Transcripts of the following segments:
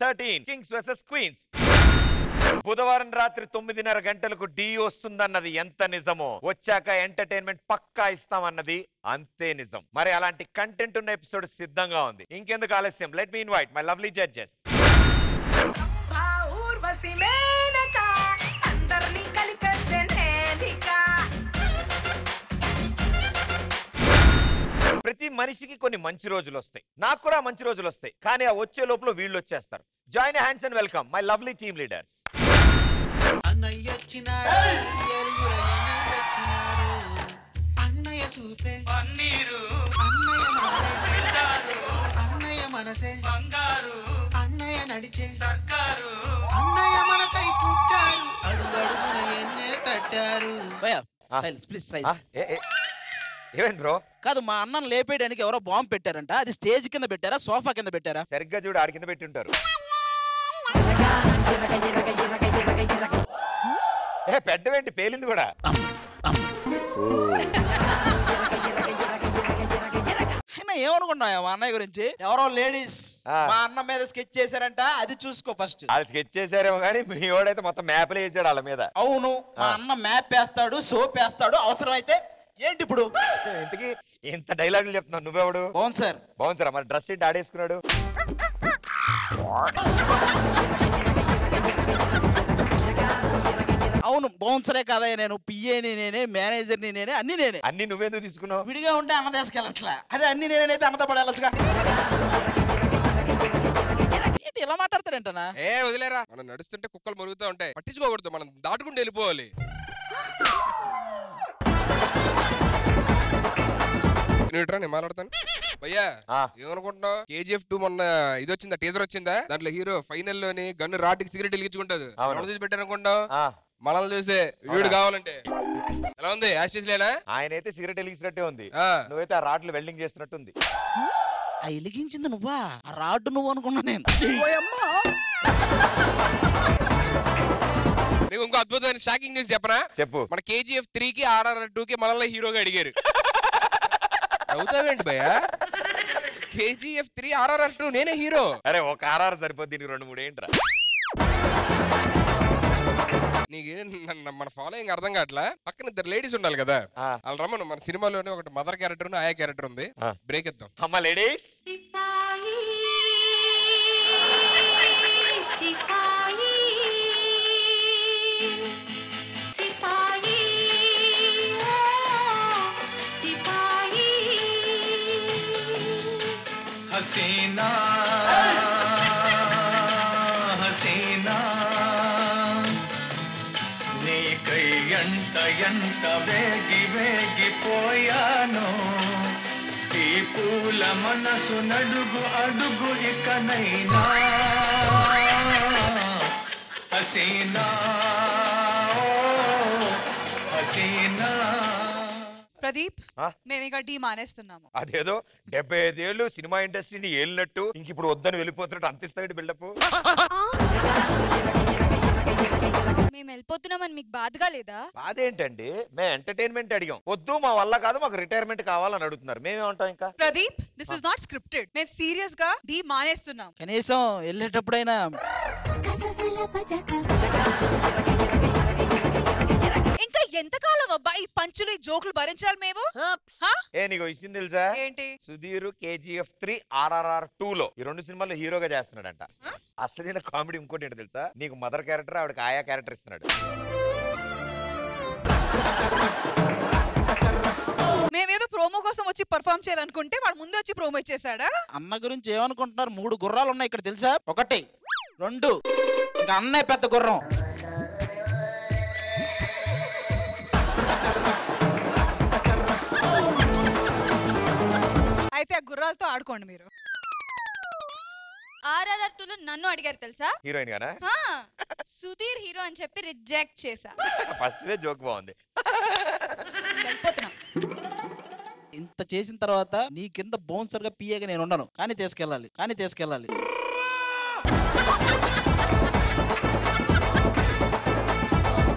Thirteen Kings versus queens బుధవారం రాత్రి తొమ్మిదిన్నర గంటలకు డి వస్తుందన్నది ఎంత నిజమో వచ్చాక ఎంటర్టైన్మెంట్ పక్కా ఇస్తామన్నది అంతే నిజం మరి అలాంటి కంటెంట్ ఉన్న ఎపిసోడ్ సిద్ధంగా ఉంది ఇంకెందుకు ఆలస్యం let me invite my lovely judges మా ఊర్వశి మేనక అందరినీ కలిపేస్తే నేనిక ప్రతి మనిషికి కొన్ని మంచి రోజులు వస్తాయి నాకు కూడా మంచి రోజులు వస్తాయి కానీ ఆ వచ్చే లోపల వీళ్ళు వచ్చేస్తారు join hands and welcome my lovely team leaders అన్నయ్య వచ్చినాడు ఎరుగురయ్య వచ్చినాడు అన్నయ్య సూపే పన్నీరు అన్నయ్య మారే అన్నయ్య మనసే బంగారు అన్నయ్య నడిచే సర్కారు అన్నయ్య మనకై పుట్టారు అడుగు అడుగున ఎన్నే తట్టారు ఆ. సైలెన్స్ ప్లీజ్ సైలెన్స్ ఏమేం బ్రో కాదు మా అన్నను లేపేయడానికి ఎవరో బాంబు పెట్టారంట అది స్టేజ్ కింద పెట్టారా సోఫా కింద పెట్టారా సరిగ్గా చూడు ఆడి కింద పెట్టి ఉంటారు ఏ పెట్టవేంటి పేలింది కూడా అయినా ఏమనుకున్నావు మా అన్నయ్య గురించి ఎవరో లేడీస్ ఆ. మా అన్న మీద స్కెచ్ చేశారంట అది చూసుకో ఫస్ట్ అది స్కెచ్ చేశారేమో కానీ మీ వాడైతే మొత్తం మ్యాప్లే వేసాడు వాళ్ళ మీద అవును మా ఆ. అన్న మ్యాప్ వేస్తాడు సోప్ వేస్తాడు అవసరం అయితే ఏంటి ఇప్పుడు ఇంతకి ఇంత డైలాగులు చెప్తున్నావు నువ్వెవడు అవును సార్ బాగుంది సార్ మరి డ్రెస్ ఏంటి ఆడేసుకున్నాడు అవును బౌన్సరే కదా నేను పిఏని నేనే మేనేజర్ని నేనే అన్ని నేనే అన్ని నువ్వెందుకు తీసుకున్నావు విడిగా ఉంటే అన్న తీసుకెళ్ళట్లా అదే అన్ని నేనైతే అన్నతో పడేళ్ళచ్చుగా ఏంటి ఇలా మాట్లాడతారేంటనా ఏ వదిలేరా మనం నడుస్తుంటే కుక్కలు మరుగుతూ ఉంటాయి పట్టించుకోకూడదు మనం దాటుకుంటూ వెళ్ళిపోవాలి నువ్వుట్రా నేను మాట్లాడతాను భయ్యా ఆ. ఏమనుకుంటున్నావు కేజీఎఫ్ టూ మొన్న ఇది వచ్చిందా టీజర్ వచ్చిందా దాంట్లో హీరో ఫైనల్ లోని గన్ను రాటికి సిగరెట్ వెలిగించుకుంటాడు అవును. ఎవరు చూసి పెట్టారనుకుంటావు ఆ, మనల్ని చూసే వీడు అవునా? కావాలంటే ఎలా ఉంది యాస్టీస్ లేనా ఆయన అయితే సిగరెట్ వెలిగించినట్టే ఉంది ఆ. నువ్వైతే ఆ రాడ్లు వెల్డింగ్ చేస్తున్నట్టుంది ఆ ఎలిగించింది నువ్వా ఆ రాడ్డు నువ్వు అనుకున్నా నేను నీకు ఇంకో అద్భుతమైన షాకింగ్ న్యూస్ చెప్పనా చెప్పు మన కేజీఎఫ్ త్రీ కి ఆర్ఆర్ టూ కి మనల్ని హీరోగా అడిగారు అవుతావేంటి భయ్యా కేజీఎఫ్ త్రీ ఆర్ఆర్ టూ నేనే హీరో అరే ఒక ఆర్ఆర్ సరిపోద్ది దీనికి రెండు మూడు ఏంట్రా నీకు నన్ను మన ఫాలోయింగ్ అర్థం కావట్లా పక్కన ఇద్దరు లేడీస్ ఉండాలి కదా ఆ. వాళ్ళు రమ్మను మన సినిమాలోనే ఒకటి మదర్ క్యారెక్టర్ ఆయా క్యారెక్టర్ ఉంది ఆ. బ్రేక్ ఇద్దాం అమ్మ లేడీస్ సిపాయి సిపాయి సిపాయి ఓ సిపాయి హసీనా హసీనా నీకై ఎంట ఎంట వేగి వేగిపోయాను ఈ పూల మనసు నడుగు అడుగు ఇకనైనా హసీనా ఓ, హసీనా ప్రదీప్ ఆ? మేము ఇక టీ మానేస్తున్నాము అదేదో డెబ్బై ఐదేళ్ళు సినిమా ఇండస్ట్రీని ఏలినట్టు ఇంక ఇప్పుడు వద్దని వెళ్ళిపోతున్నట్టు అంత ఇస్తాడు బిల్డప్ మేము వెళ్ళిపోతున్నామని మీకు బాధగా లేదా బాధ ఏంటండి మేము ఎంటర్టైన్మెంట్ అడిగాం వద్దు మా వల్ల కాదు మాకు రిటైర్మెంట్ కావాలని అడుగుతున్నారు మేమేమంటాం ఇంకా Pradeep this is not scripted మేము సీరియస్ గా టీ మానేస్తున్నాం కనీసం వెళ్ళేటప్పుడైనా ఇంకా ఎంతకాలం అబ్బా ఈ పంచులు ఈ జోకులు భరించాలి మేము హా? ఏ నీకు విషయం తెలుసా ఏంటి Sudheer KGF three RRR two లో ఈ రెండు సినిమాల్లో హీరోగా చేస్తున్నాడంట అసలైన కామెడీ ఇంకోటి ఏంటో తెలుసా నీకు మదర్ క్యారెక్టర్ ఆవిడకి ఆయా క్యారెక్టర్ ఇస్తున్నాడు మేమేదో ప్రోమో కోసం వచ్చి పర్ఫామ్ చేయాలనుకుంటే వాడు ముందే వచ్చి ప్రోమో ఇచ్చేసాడా అన్న గురించి ఏమనుకుంటున్నారు మూడు గుర్రాలు ఉన్నాయి ఇక్కడ తెలుసా ఒకటి రెండు ఇంకా అన్నే పెద్ద గుర్రం అయితే ఆ గుర్రాలతో ఆడుకోండి మీరు ఆర్ఆర్ఆర్ టూలో నన్ను అడిగారు తెలుసా హీరోయిన్ గానా హా, సుధీర్ హీరో అని చెప్పి రిజెక్ట్ చేశా ఫస్ట్ ఇదే జోక్ బాగుంది వెళ్ళిపోతున్నాం ఇంత చేసిన తర్వాత నీ కింద బౌన్సర్ గా పిఏగా నేను ఉండను కానీ తీసుకెళ్ళాలి కానీ తీసుకెళ్ళాలి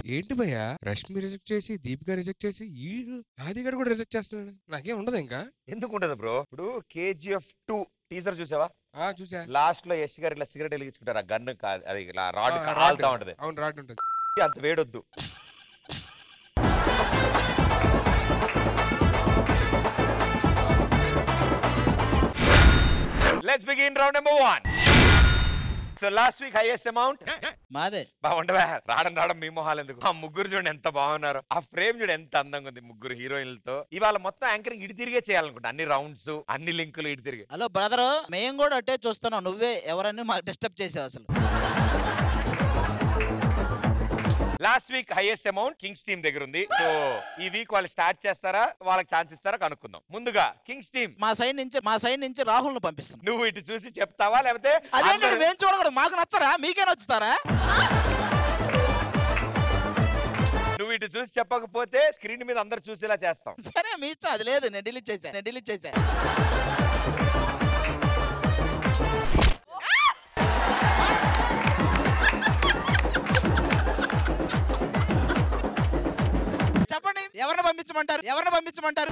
ఏంటి భయ్య రష్మి రిజెక్ట్ చేసి దీపిక రిజెక్ట్ చేసి ఈడు ఆదిగాడు కూడా రిజెక్ట్ చేస్తున్నాడు నాకేం ఉండదు ఇంకా ఎందుకు ఉండదు బ్రో ఇప్పుడు కేజీఎఫ్ టూ టీజర్ చూసావా ఆ చూసా లాస్ట్ లో యశ్ గారు ఇలా సిగరెట్ వెలిగించుకుంటారు ఆ గన్ను అది ఇలా రాడ్ ఆ, కాలుతా రాడ్ ఉంటది అవును రాడ్ ఉంటది అంత వేడొద్దు let's begin round number one so last week highest amount మాదే బాగుండవా రావడం రావడం మీ మొహాలు ఎందుకు ఆ ముగ్గురు చూడండి ఎంత బాగున్నారు ఆ ఫ్రేమ్ చూడు ఎంత అందంగా ఉంది ముగ్గురు హీరోయిన్లతో ఇవాళ మొత్తం యాంకరింగ్ ఇటు తిరిగే చేయాలనుకుంటా అన్ని రౌండ్స్ అన్ని లింకులు ఇటు తిరిగి హలో బ్రదర్ మేము కూడా అట్టే చూస్తున్నాం నువ్వే ఎవరన్నీ మాకు డిస్టర్బ్ చేసావు అసలు last week highest amount kings team దగ్గర ఉంది సో ఈ వీక్ వాళ్ళు స్టార్ట్ చేస్తారా వాళ్ళకి ఛాన్స్ ఇస్తారా కనుక్కుందాం ముందుగా కింగ్స్ టీమ్ మా సైడ్ నుంచి మా సైడ్ నుంచి రాహుల్ ను పంపిస్తాం నువ్వు ఇటు చూసి చెప్తావా లేకపోతే అదేంటి అందరూ- మేము చూడకూడదు మాకు నచ్చరా మీకే నచ్చుతారా నువ్వు ఇటు చూసి చెప్పకపోతే స్క్రీన్ మీద అందరు చూసేలా చేస్తాం సరే మీ ఇష్టం అది లేదు నేను డిలీట్ చేశా నేను డిలీట్ చేశా చెప్పండి ఎవరిని పంపించమంటారు ఎవరిని పంపించమంటారు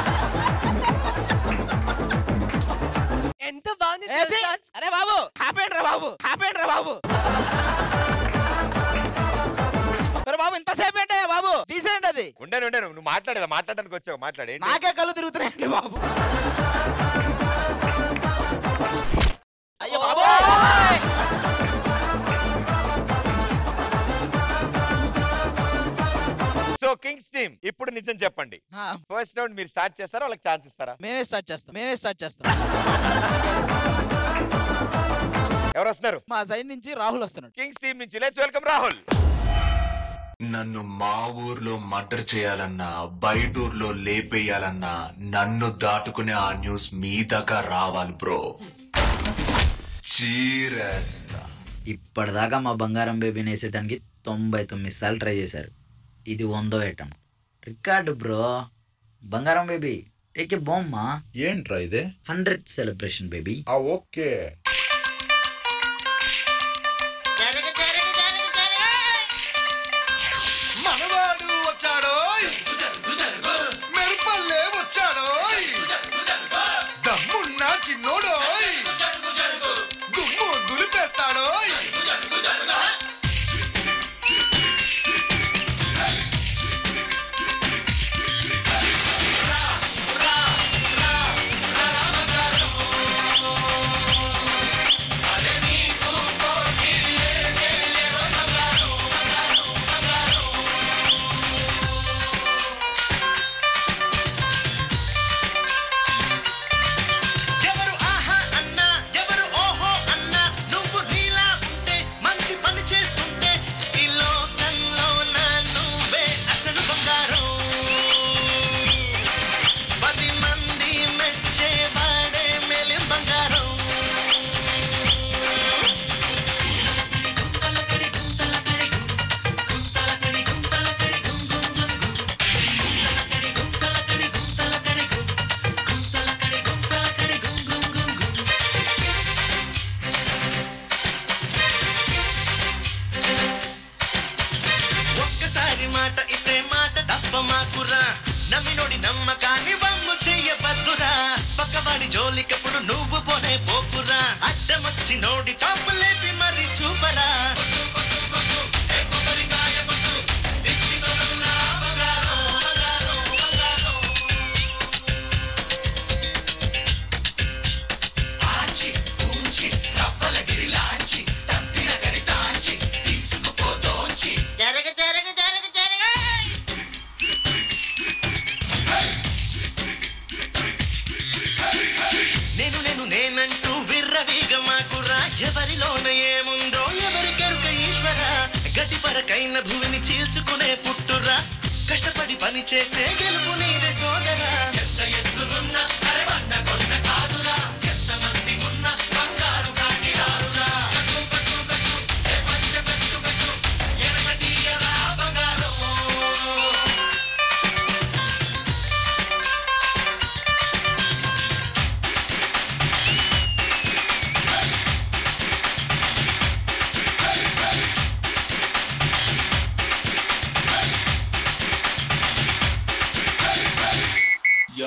ఎంత బాగుంది ఏ ఛీ! అరే బాబు హ్యాపీ రా బాబు హ్యాపీ రా బాబు అరే బాబు ఇంతసేపు ఏంటే బాబు తీసేయండి అది ఉండను ఉండను నువ్వు మాట్లాడేదా మాట్లాడడానికి వచ్చావు మాట్లాడే నాకే కళ్ళు తిరుగుతున్నాయండి బాబు అయ్యో బాబు సో కింగ్స్ టీమ్ ఇప్పుడు నిజం చెప్పండి ఆ, ఫస్ట్ రౌండ్ మీరు స్టార్ట్ చేస్తారా వాళ్ళకి ఛాన్స్ ఇస్తారా మేమే స్టార్ట్ చేస్తాం మేమే స్టార్ట్ చేస్తాం ఎవరు వస్తున్నారు మా సైడ్ నుంచి రాహుల్ వస్తున్నాడు కింగ్స్ టీమ్ నుంచి లెట్స్ వెల్కమ్ రాహుల్ నన్ను మా ఊర్లో మర్డర్ చేయాలన్నా బయట ఊర్లో లేపేయాలన్నా నన్ను దాటుకునే ఆ న్యూస్ మీ దాకా రావాలి బ్రో చీరేస్తా ఇప్పటిదాకా మా బంగారం బేబీని వేసేయడానికి తొంభై తొమ్మిది సార్లు ట్రై చేశారు ఇది వందో అటెంప్ట్ రికార్డు బ్రో బంగారం బేబీ టేక్ ఏ బొమ్మ ఏంట్రా ఇదే హండ్రెడ్ సెలబ్రేషన్ బేబీ ఆ ఓకే మనవాడు వచ్చాడో మెరుపల్లే వచ్చాడో దమ్మున్న చిన్నోడో దుమ్ము దులిపేస్తాడో ఎవరు ఆహా అన్నా ఎవరు ఓహో అన్నా నువ్వు నీలా ఉంటే మంచి పని చేస్తుంటే ఈ లోకంలో నా నువ్వే అసలు బంగారం పది మంది మెచ్చేవాడే మేలిం బంగారం ఒక్కసారి మాట ఇస్తే మాట తప్ప మాకురా నమ్మినోడి నమ్మకాన్ని వమ్ము చెయ్యవద్దురా పక్కవాడి జోలికప్పుడు నువ్వు పోనే పోకురా అడ్డమొచ్చి నోడి టాపు లేపి మరి చూపరా జరగ జరగ జరగ జరగ నేను నేను నేనంటూ విర్రవీగ మాకురా ఎవరిలోన ఏముందో ఎవరి కరుక ఈశ్వర గతి పరకైన భూమిని చీల్చుకునే పుట్టురా కష్టపడి పని చేస్తే గెలుపు నీదే సోదరా ఎంత ఎత్తుకున్న అరవన్న కొన్న కాదురా ఎంత మంది ఉన్న బంగారు కాటి రారురా కట్టు కట్టు కట్టు ఏ పంచ కట్టు కట్టు ఎనకటీయరా బంగారం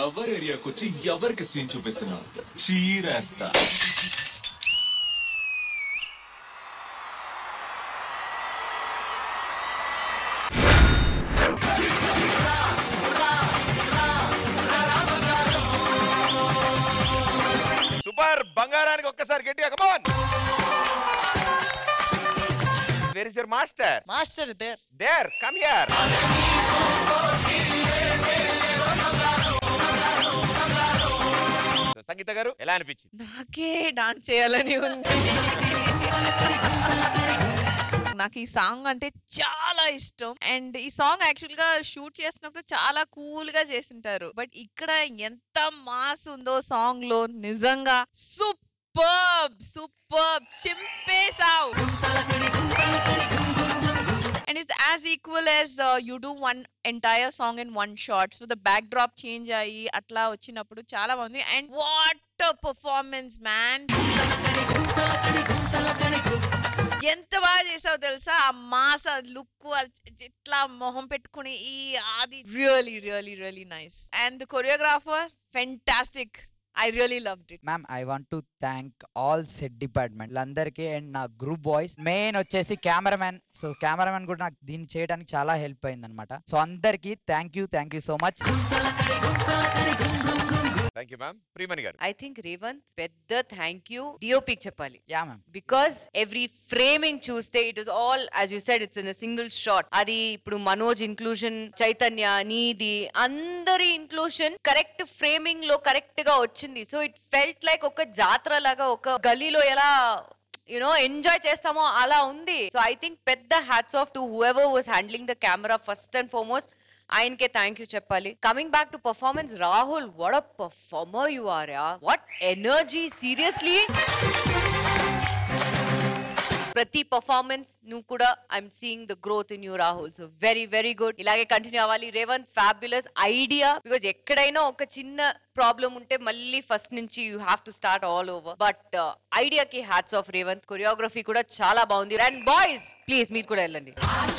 ఎవరి ఏరియాకి వచ్చి ఎవరికి సీన్ చూపిస్తున్నా చీరేస్తా సూపర్ బంగారానికి ఒక్కసారి గట్టిగా come on where is your master master there there come here Sangeetha garu ఎలా అనిపించింది నాకే డాన్స్ చేయాలని ఉంది నాకు ఈ సాంగ్ అంటే చాలా ఇష్టం అండ్ ఈ సాంగ్ యాక్చువల్ గా షూట్ చేసినప్పుడు చాలా కూల్ గా చేసింటారు బట్ ఇక్కడ ఎంత మాస్ ఉందో సాంగ్ లో నిజంగా సూపర్ సూపర్ చింపేసావు and it's as equal as uh, you do one entire song in one shot so the backdrop change అయ్యి అట్లా వచ్చినప్పుడు చాలా బాగుంది అండ్ వాట్ పర్ఫార్మెన్స్ మ్యాన్ ఎంత బాగా చేసావు తెలుసా ఆ మాస లుక్ ఇట్లా మొహం పెట్టుకుని ఈ అది really really really nice and choreographer fantastic I really loved it ma'am I want to thank all set department అందరికీ అండ్ నా గ్రూప్ బాయ్స్ మెయిన్ వచ్చేసి కెమెరామెన్ సో కెమెరామెన్ కూడా నాకు దీన్ని చేయడానికి చాలా హెల్ప్ అయింది అనమాట సో అందరికీ thank you thank you so much thank you ma'am Priyamani garu I think Revanth పెద్ద థ్యాంక్ యూ డిఓపికి చెప్పాలి ya ma'am because every framing చూస్తే it is all as you said it's in single shot అది ఇప్పుడు మనోజ్ ఇంక్లూజన్ చైతన్య నీది అందరి ఇంక్లూషన్ కరెక్ట్ ఫ్రేమింగ్ లో correct గా వచ్చింది సో ఇట్ ఫెల్ట్ లైక్ ఒక జాతర లాగా ఒక గలీలో ఎలా యునో ఎంజాయ్ చేస్తామో అలా ఉంది సో ఐ థింక్ పెద్ద hats off to whoever was handling the camera first and foremost ఆయనకే థ్యాంక్ యూ చెప్పాలి coming back to performance Rahul what a performer you are ya what energy seriously ప్రతి performance నువ్వు కూడా I'm seeing the growth in you Rahul so very very good ఇలాగే continue అవ్వాలి Revanth fabulous idea because ఎక్కడైనా ఒక చిన్న ప్రాబ్లం ఉంటే మళ్ళీ ఫస్ట్ నుంచి you have to start all over but ఐడియాకి హ్యాట్స్ ఆఫ్ రేవంత్ కొరియోగ్రఫీ కూడా చాలా బాగుంది అండ్ బాయ్స్ ప్లీజ్ మీరు కూడా వెళ్ళండి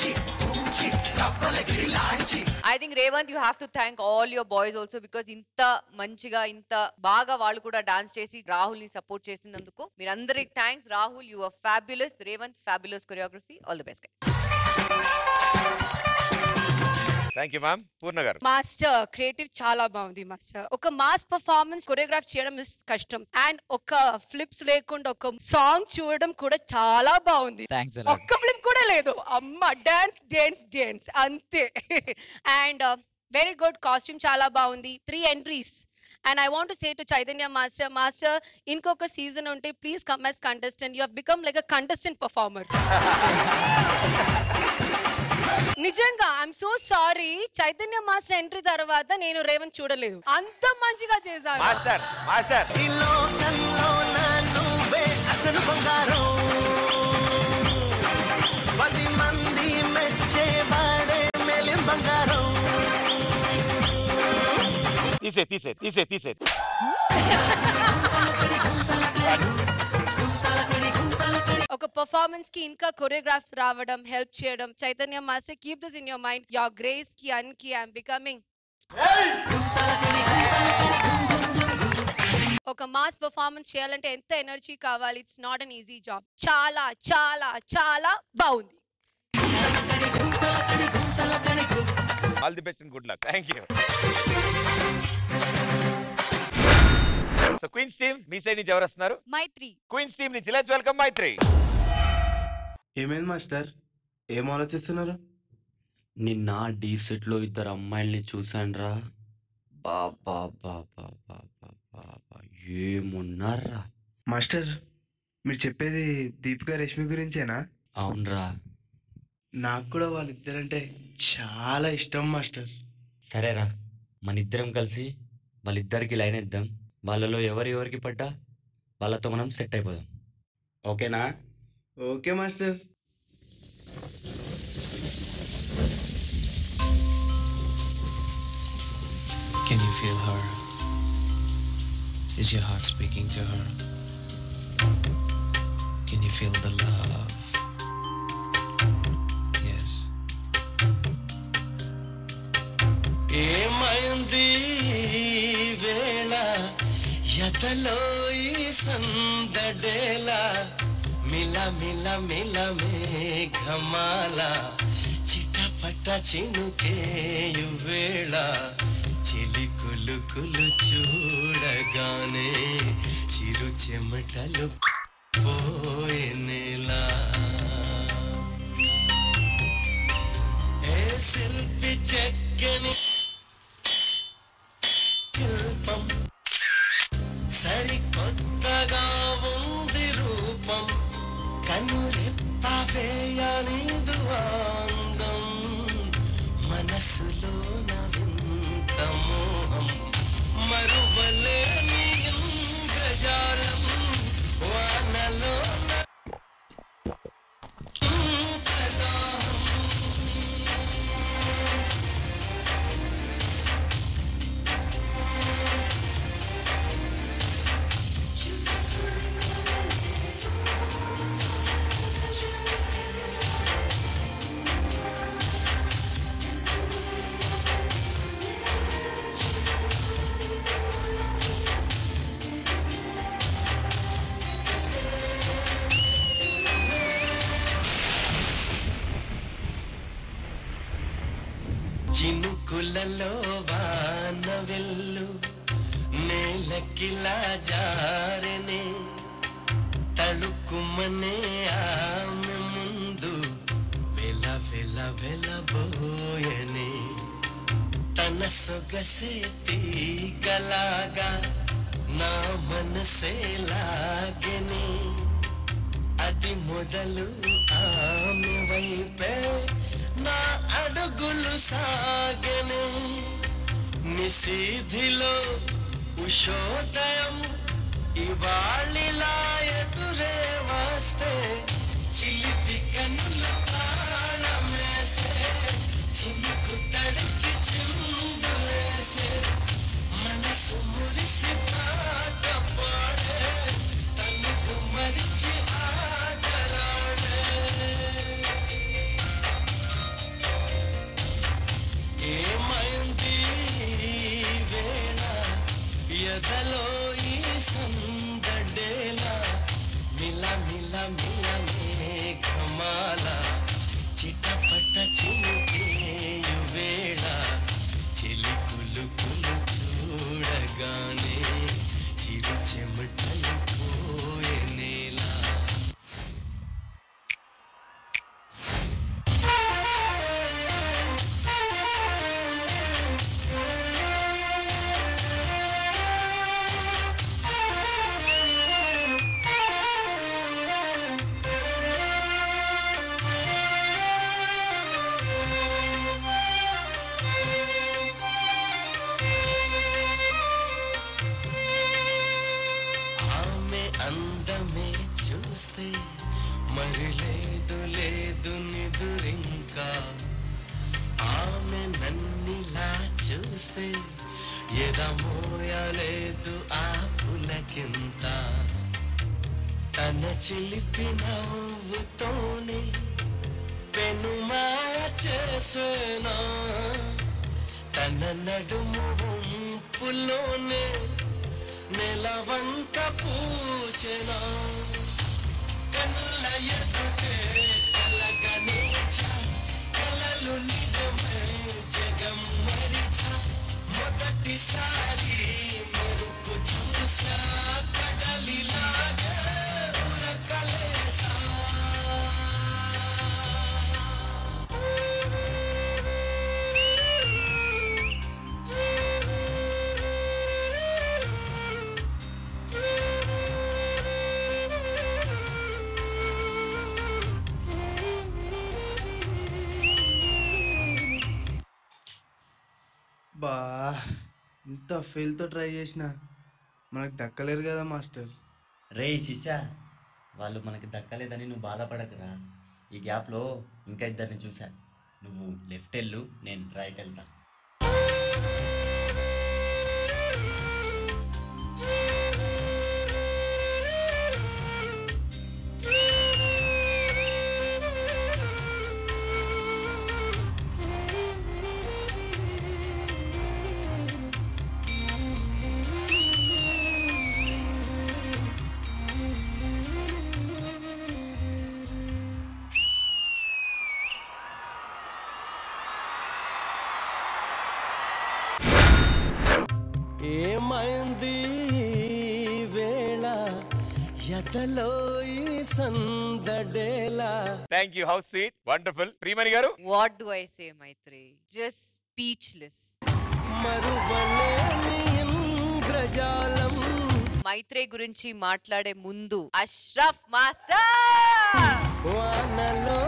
I think Revanth you have to thank all your boys also because ఇంత మంచిగా ఇంత బాగా వాళ్ళు కూడా డాన్స్ చేసి రాహుల్ ని సపోర్ట్ చేసినందుకు మీరందరికి thanks Rahul you are fabulous Revanth fabulous choreography all the best thank you ma'am Purna garu master creative చాలా బాగుంది మాస్టర్ ఒక మాస్ పర్ఫార్మెన్స్ కొరియోగ్రాఫ్ చేయడం is కష్టం అండ్ ఒక ఫ్లిప్స్ లేకుండా ఒక సాంగ్ చూడడం కూడా చాలా బాగుంది థ్యాంక్స్ ఒక్క ఫ్లిప్ కూడా లేదు అమ్మ డాన్స్ డాన్స్ డాన్స్ అంతే అండ్ వెరీ గుడ్ కాస్ట్యూమ్ చాలా బాగుంది three entries and I want say to Chaitanya master master ఇంకొక సీజన్ ఉంటే please come as contestant you become like a contestant performer నిజంగా I'm so sorry Chaitanya master entry తర్వాత నేను రేవంత్ చూడలేదు అంత మంచిగా చేశారు మాస్టర్ మాస్టర్ అసలు బంగారం పది మంది మెచ్చేవాడే మెలి బంగారం తీసే తీసే తీసే తీసే ఒక పర్ఫార్మెన్స్ కి ఇంకా కొరియోగ్రాఫ్స్ రావడం హెల్ప్ చేయడం Chaitanya master keep this in your mind your grace కి అన్ కి ఐఎమ్ బికమింగ్ ఒక మాస్ పర్ఫార్మెన్స్ చేయాలంటే ఎంత ఎనర్జీ కావాలి it's not an easy job చాలా చాలా చాలా బాగుంది all the best and good luck thank you so queens team మీ సైడ్ నుంచి ఎవరు వస్తున్నారు మైత్రి క్వీన్స్ టీమ్ నుంచి లెట్స్ వెల్కమ్ మైత్రి ఏమైంది మాస్టర్ ఏం ఆలోచిస్తున్నారు నిన్న డీ సెట్లో ఇద్దరు అమ్మాయిల్ని చూశానురా బాబా బాబా బాబా బాబా ఏమున్నారా మాస్టర్ మీరు చెప్పేది దీపిక రష్మి గురించేనా అవునరా నాకు కూడా వాళ్ళిద్దరంటే చాలా ఇష్టం మాస్టర్ సరేరా మన ఇద్దరం కలిసి వాళ్ళిద్దరికి లైన్ ఇద్దాం వాళ్ళలో ఎవరు ఎవరికి పడ్డా వాళ్ళతో మనం సెట్ అయిపోదాం ఓకేనా okay master Can you feel her? Is your heart speaking to her? Can you feel the love? Yes. ఏమైంది ఎదలో ఈ సందడేలా మిల మిల మిల మేఘమాల చిటపట చినుకేయు వేళ చిలి కులుకులు చూడగానే చిరు చెమటలు పోయేలా ఏ శిల్పి చెక్కని శిల్పం సరికొత్తగా ఉంది రూపం కనురెప్ప వేయనిదు అందం మనసులో వింత మోహం మరువలేని ఇంద్రజాలం వానలో చినుకులలో వాన వెల్లు నేలకిలా జారెనే తళుకుమనే ఆమె ముందు వెల వెల వెలబోయనే తన సొగసే తీగలాగా నా మనసే లాగెనే అది మొదలు ఆమె వైపే నా అడుగులు సాగెను నిశీధిలో ఉషోదయం ఇవాళిలా ఎదురే వస్తే చిలిపి కన్నుల తాళమేసే చినుకు తడికి చిందులేసే మనసు మురిసి పాట పాడే తనుకు మరిచి ఆటలాడే ఏమైంది ఈ వేళ ఎదలో ఈ సందడేలా మిల మిల మిల మేఘమాల చిటపట చినుకేయు వేళ చెలి కులుకులు చూడగానే చిరు చెమటలు పోయేనేలా ఆమె అందమే చూస్తే మరి లేదు లేదు నిదురింకా ఆమె నన్నిలా చూస్తే ఎదమోయలేదు ఆ పులకింత తన చిలిపి నవ్వుతోనే పెనుమాయ చేసేనా తన నడుము వంపులోనే నెలవంక పూచెనా కనుల ఎదుటే కలగనే కలలు నిజమే జగం మరిచ మొదటిసారి మెరుపు చూసా కడలిలాగా ఉరకలేసా బా ఇంత ఫెయిల్తో ట్రై చేసిన మనకు దక్కలేరు కదా మాస్టర్ రే శిష్య వాళ్ళు మనకి దక్కలేదని నువ్వు బాధపడకురా ఈ గ్యాప్లో ఇంకా ఇద్దరిని చూసా నువ్వు లెఫ్ట్ వెళ్ళు నేను రైట్ వెళ్తా ఆ ఏమైంది ఈ వేళ ఎతలో ఈ సందడేలా thank you how sweet wonderful Priyamani garu what do I say Maitri just speechless మరువలేని ఇంద్రజాలం మైత్రి గురించి మాట్లాడే ముందు అష్రఫ్ మాస్టర్ వానలో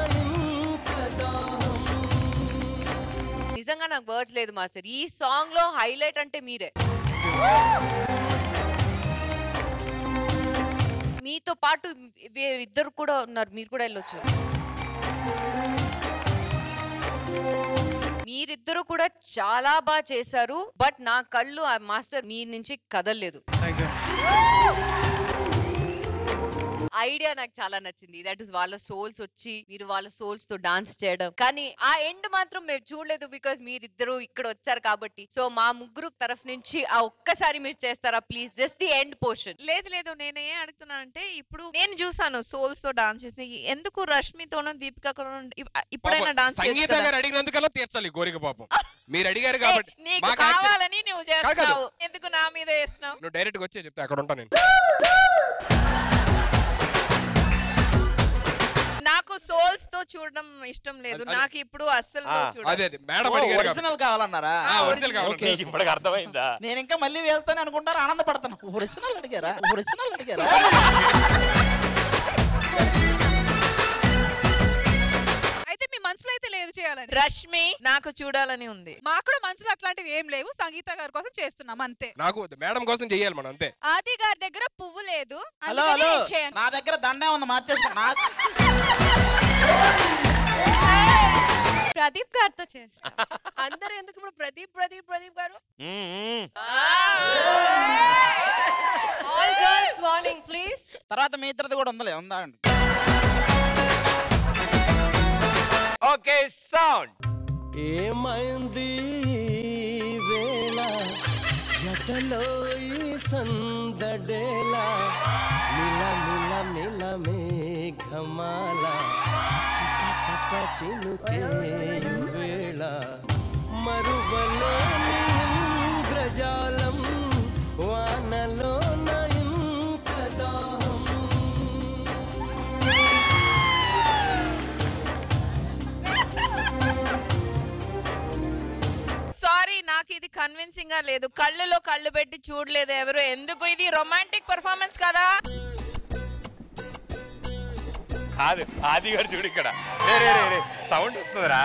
నిజంగా నాకు వర్డ్స్ లేదు మాస్టర్ ఈ సాంగ్ లో హైలైట్ అంటే మీరే మీతో పాటు వే- ఇద్దరు కూడా ఉన్నారు మీరు కూడా వెళ్ళొచ్చు మీరిద్దరు కూడా చాలా బాగా చేశారు బట్ నా కళ్ళు ఆ మాస్టర్ మీ నుంచి కదలలేదు ఐడియా నాకు చాలా నచ్చింది దట్ ఇస్ వాళ్ళ సోల్స్ వచ్చి మీరు వాళ్ళ సోల్స్ తో డాన్స్ చేయడం కానీ ఆ ఎండ్ మాత్రం మేము చూడలేదు బికాస్ మీరిద్దరు ఇక్కడ వచ్చారు కాబట్టి సో మా ముగ్గురు తరఫు నుంచి ఆ ఒక్కసారి మీరు చేస్తారా please just the end portion లేదు లేదు నేను ఏం అడుగుతున్నా అంటే ఇప్పుడు నేను చూసాను సోల్స్ తో డాన్స్ చేసి ఎందుకు రష్మితోనూ దీపికతోనూ ఇప్- ఇప్పుడైనా పాపం డాన్స్ సంగీత గారు అడిగినందుకల్లా తీర్చాలి ఈ కోరిక పాపం మీరు అడిగారు కాబట్టి నీకు మాకు ఆశ్చర్యం- కావాలని నువ్వు కాదు, కాదు. చేస్తావు ఎందుకు నా మీద వేస్తున్నావు నువ్వు డైరెక్ట్ గా వచ్చే చెప్తే అక్కడ ఉంటా నేను నాకు సోల్స్ తో చూడడం ఇష్టం లేదు అది- నాకు ఇప్పుడు అస్సలు ఆ, చూడడం అదే అదే మేడం ఓ, అడిగారు ఒరిజినల్ కావాలన్నారా ఆ, ఒరిజినల్ కావాలి. ఓకే, నీకు ఇప్పటికి అర్థమైందా నేను ఇంకా మళ్ళీ వెళ్తాను అనుకుంటాను ఆనందపడతాను ఒరిజినల్ అడిగారా ఒరిజినల్ అడిగారా అయితే మీ మనసులో అయితే లేదు చేయాలని రష్మి నాకు చూడాలని ఉంది మాకు కూడా మనసులో అట్లాంటివి ఏం లేవు సంగీత గారి కోసం చేస్తున్నాం అంతే నాకు మేడం కోసం చెయ్యాలి మనం అంతే ఆది గారి దగ్గర పువ్వు లేదు హలో అందుకని హలో నేను చేయను. నా దగ్గర దండే ఉంది మార్చేసుకో నా ప్రదీప్ గారితో చేస్తా అందరూ ఎందుకు ఇప్పుడు ప్రదీప్ ప్రదీప్ ప్రదీప్ గారు ఆల్ గర్ల్స్ వార్నింగ్ ప్లీజ్ తర్వాత మీ ఇద్దరిది కూడా ఉందిలే ఉందా అండి ఓకే సౌండ్ ఏమైంది ఈ వేళ ఎతలో ఈ సందడేలా మిల మిల మిల మేఘమాల చిటపట చినుకే వేళ మరువలేని ఇంద్రజాలం వానలో ఇంకదాహం సారీ నాకు ఇది కన్విన్సింగ్ గా లేదు కళ్ళులో కళ్ళు పెట్టి చూడలేదు ఎవరు ఎందుకు ఇది రొమాంటిక్ పర్ఫార్మెన్స్ కదా కాదు ఆది గారు చూడు ఇక్కడ రే రే రే రే సౌండ్ వస్తుందిరా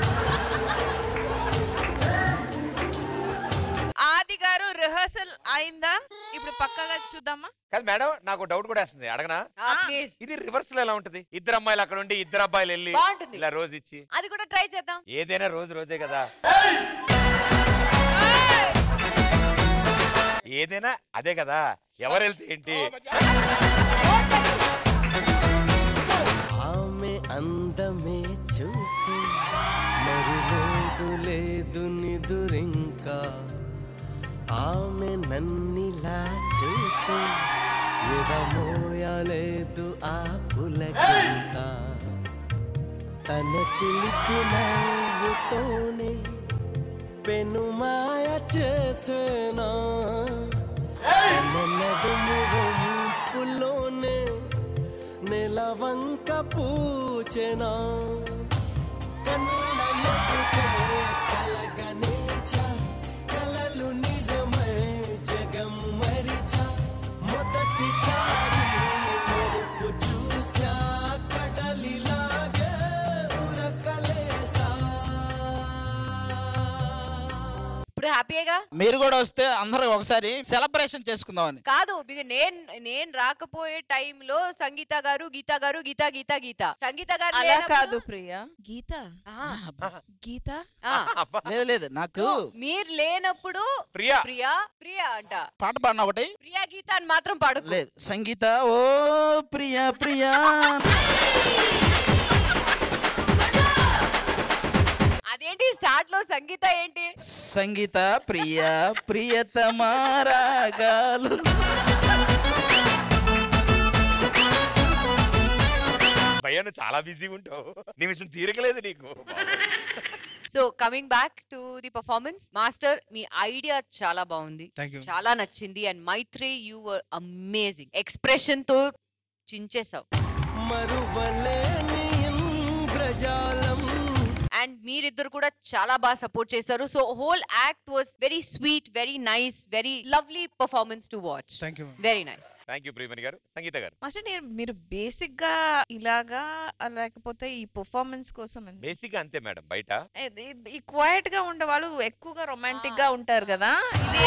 ఆది గారు రిహర్సల్ అయిందా ఇప్పుడు పక్కగా చూద్దామా కాదు మేడం నాకు డౌట్ కూడా వస్తుంది అడగనా ఇది రివర్స్ లో ఎలా ఉంటది ఇద్దరు అమ్మాయిలు అక్కడ ఉండి ఇద్దరు అబ్బాయిలు వెళ్ళి బాగుంటుంది. ఇలా రోజు ఇచ్చి అది కూడా ట్రై చేద్దాం ఏదైనా రోజు రోజే కదా ఏదైనా అదే కదా ఎవరు వెళ్తే ఏంటి ఆమె అందమే చూస్తే మరి లేదు లేదు నిదురింకా ఆమె నన్నిలా చూస్తే ఎదమోయలేదు ఆ పులకింకా తన చిలిపి నవ్వుతోనే పెనుమాయ చేసేనా తన నడుము వంపులోనే నెలవంక పూచెనా కన్నుల ఎదుటే కలగనిచా కలలు నిజమై జగం మరిచా మొదటిసారి మెరుపు చూసా కడలిలాగే ఉరకలేసా ఇప్పుడు హ్యాపీగా మీరు కూడా వస్తే అందరూ ఒకసారి సెలబ్రేషన్ చేసుకుందామని కాదు బిక- నేను నేను రాకపోయే టైంలో సంగీత గారు గీత గారు గీత గీత గీత సంగీత గారు అలా లేనప్పుడు- కాదు ప్రియా గీత గీత ఆ. లేదు లేదు నాకు మీరు లేనప్పుడు ప్రియా. ప్రియా ప్రియా అంట పాట పాడిన ఒకటి ప్రియా గీత అని మాత్రం పాడు లేదు సంగీత ఓ ప్రియా ప్రియా అదేంటి స్టార్ట్ లో సంగీత ఏంటి సంగీత ప్రియా ప్రియతమారాగాలు భయ్య నువ్వు చాలా బిజీగా ఉంటావు నిమిషం తీరకలేదు నీకు so coming back to the performance master మీ ఐడియా చాలా బాగుంది Thank you. చాలా నచ్చింది and Maitri you were amazing expression తో చించేసావు మరువలేని ఇంద్రజాలం అండ్ మీరిద్దరు కూడా చాలా బాగా సపోర్ట్ చేశారు so whole act was very sweet very nice very lovely performance to watch thank you very nice thank you Priyamani garu Sangeetha గారు మాస్టర్ నేను మీరు బేసిక్ గా ఇలాగా లేకపోతే ఈ పర్ఫార్మెన్స్ కోసం ఎంత- బేసిక్ అంతే మేడం బయట ఇది- ఈ క్వైట్ గా ఉండే వాళ్ళు ఎక్కువగా రొమాంటిక్ గా ఉంటారు కదా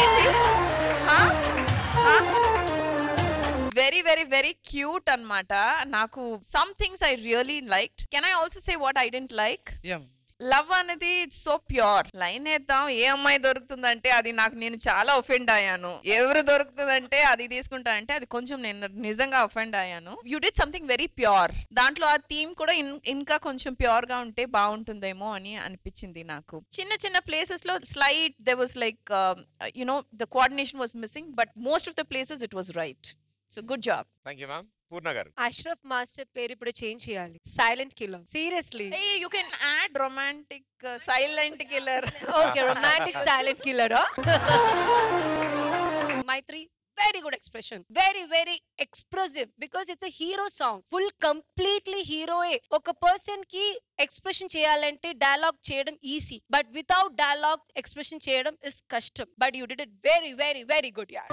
వెరీ వెరీ వెరీ క్యూట్ అన్నమాట నాకు some things I really like can I also say what I didn't like love అనేది ఇట్స్ సో ప్యూర్ లైన్ వేద్దాం ఏ అమ్మాయి దొరుకుతుందంటే అది నాకు నేను చాలా ఒఫెండ్ అయ్యాను ఎవరు దొరుకుతుందంటే అది తీసుకుంటా అంటే అది కొంచెం నేను నిజంగా ఒఫెండ్ అయ్యాను you did something very pure దాంట్లో ఆ థీమ్ కూడా ఇన్- ఇంకా కొంచెం ప్యూర్ గా ఉంటే బాగుంటుందేమో అని అనిపించింది నాకు చిన్న చిన్న ప్లేసెస్ లో slight they was like you know the coordination was missing but most of the places it was right so good job thank you ma'am Purna garu Ashraf master పేరు ఇప్పుడు చేంజ్ చేయాలి silent killer seriously you can add romantic silent killer okay romantic silent killer Maitri very good expression very very expressive because it's hero song full completely హీరోయే ఒక person కి expression చేయాలంటే dialogue చేయడం easy but without dialogue expression చేయడం is కష్టం but you did it very very very good yeah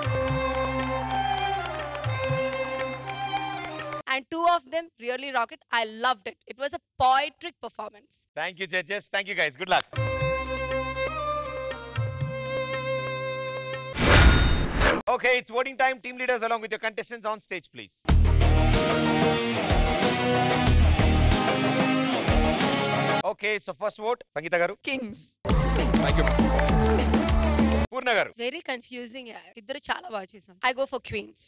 and two of them really rock it. I loved it. It was a poetic performance. Thank you judges thank you guys good luck Okay, it's voting time. Team leaders along with your contestants on stage, please. Okay, so first vote, Sangeeta garu. Kings. Thank you. Purna garu Very confusing. Yeah. ఇద్దరు చాలా బాగా చేసాం I go for queens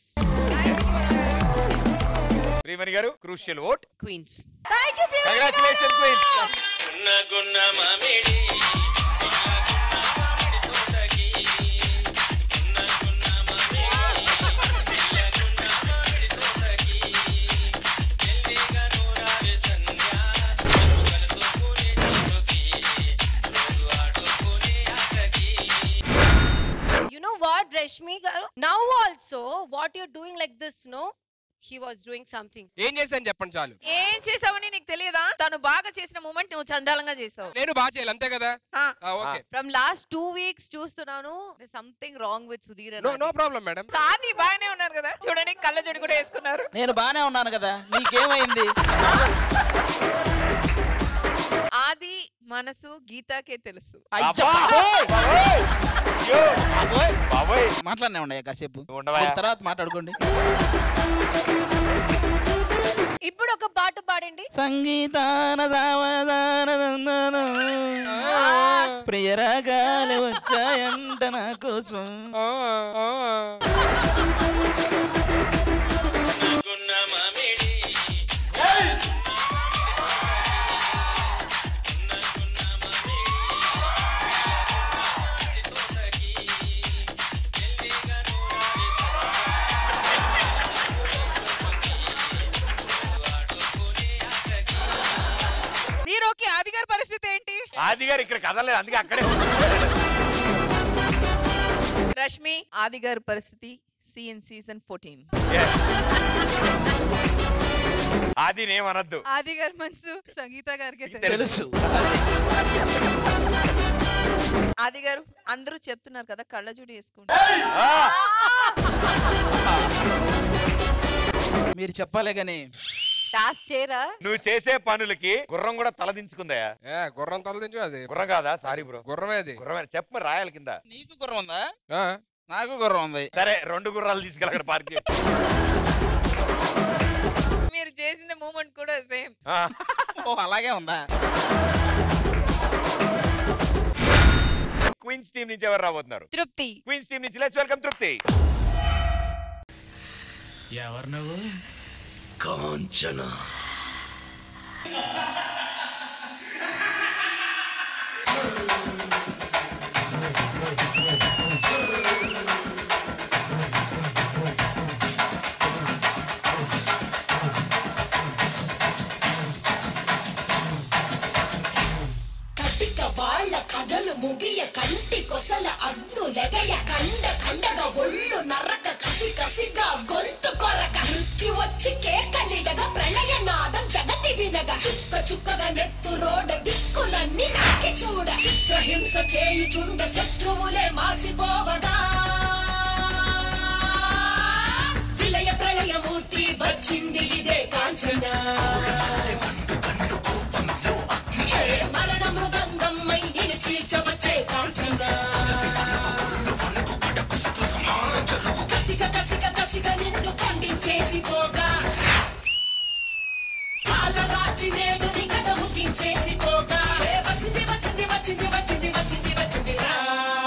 Priyamani garu crucial vote queens thank you congratulation queens గున్న మామిడి You know what, Rashmi garu? Now also, what you're doing like this, no? He was doing something. ఏం చేశాను చెప్పండి చాలు ఏం చేసావని నీకు తెలియదా తను బాగా చేసిన మూమెంట్ నువ్వు చండాలంగా చేసావు నేను బాగా చేయాలి అంతే కదా okay from last two weeks చూస్తున్నాను something wrong with Sudheer no no problem madam కానీ బాగానే ఉన్నారు కదా చూడండి కళ్ళ జోడు కూడా వేసుకున్నారు నేను బానే ఉన్నాను కదా నీకేమైంది ఆది మనసు గీతాకే తెలుసు మాట్లాడినా ఉండయా కాసేపు ఉండవయ్యా. తర్వాత మాట్లాడుకోండి ఇప్పుడు ఒక పాట పాడండి సంగీతాన సావధాన నందన. ప్రియరాగాలు వచ్చాయంట నా కోసం మీరు ఓకే ఆది గారి పరిస్థితి ఏంటి ఆది గారు ఇక్కడ కదలేదు అందుకే అక్కడే రష్మి ఆది గారి పరిస్థితి సిఎన్ సీజన్ ఫోర్టీన్ ఆది నేమనద్దు ఆది గారి మనసు సంగీత గారికి తెలుసు. ఆది గారు అందరూ చెప్తున్నారు కదా కళ్ళజోడు వేసుకుంటారు మీరు చెప్పాలే గాని టాస్క్ చేయరా నువ్వు చేసే పనులకి గుర్రం కూడా తలదించుకుందయా ఏ గుర్రం తలదించు అది గుర్రం కాదా సారీ బ్రో గుర్రమే అది గుర్రమే చెప్పు మరి రాయాలి కింద నీకు గుర్రం ఉందా ఆ, నాకు గుర్రం ఉంది సరే రెండు గుర్రాలు తీసుకెళ్ళి అక్కడ పార్క్ చేయి. మీరు చేసిన మూమెంట్ కూడా సేమ్ ఆ. ఓ అలాగే ఉందా క్వీన్స్ టీం నుంచి ఎవరు రాబోతున్నారు తృప్తి క్వీన్స్ టీం నుంచి లెట్స్ వెల్కమ్ తృప్తి ఎవరు నువ్వు కాంచన కటిక వాయ్ ముగియ కంటి కొసల అగ్ను లెగయ కండ కండగా ఒళ్ళు నరక కసి కసిగా గొంతు కొరక మృత్యు వచ్చి కేకలిడగా ప్రళయ నాదం జగతి వినగా చుక్క చుక్కగా నెత్తు రోడ దిక్కులన్నీ నాకి చూడ చిత్రహింస చేయుచుండ శత్రువులే మాసిపోవగా విలయ ప్రళయమూర్తి వచ్చింది ఇదే కాంచన హే, మరణ మృదంగమ్మై నిన్ను చీల్చవచ్చే కాంచన కసిక కసిక కసిక నిన్ను ఖండించేసి పోగా కాలరాచి నేడు నీ కథ ముగించేసి పోగా హే, వచ్చింది వచ్చింది వచ్చింది వచ్చింది వచ్చింది వచ్చింది రా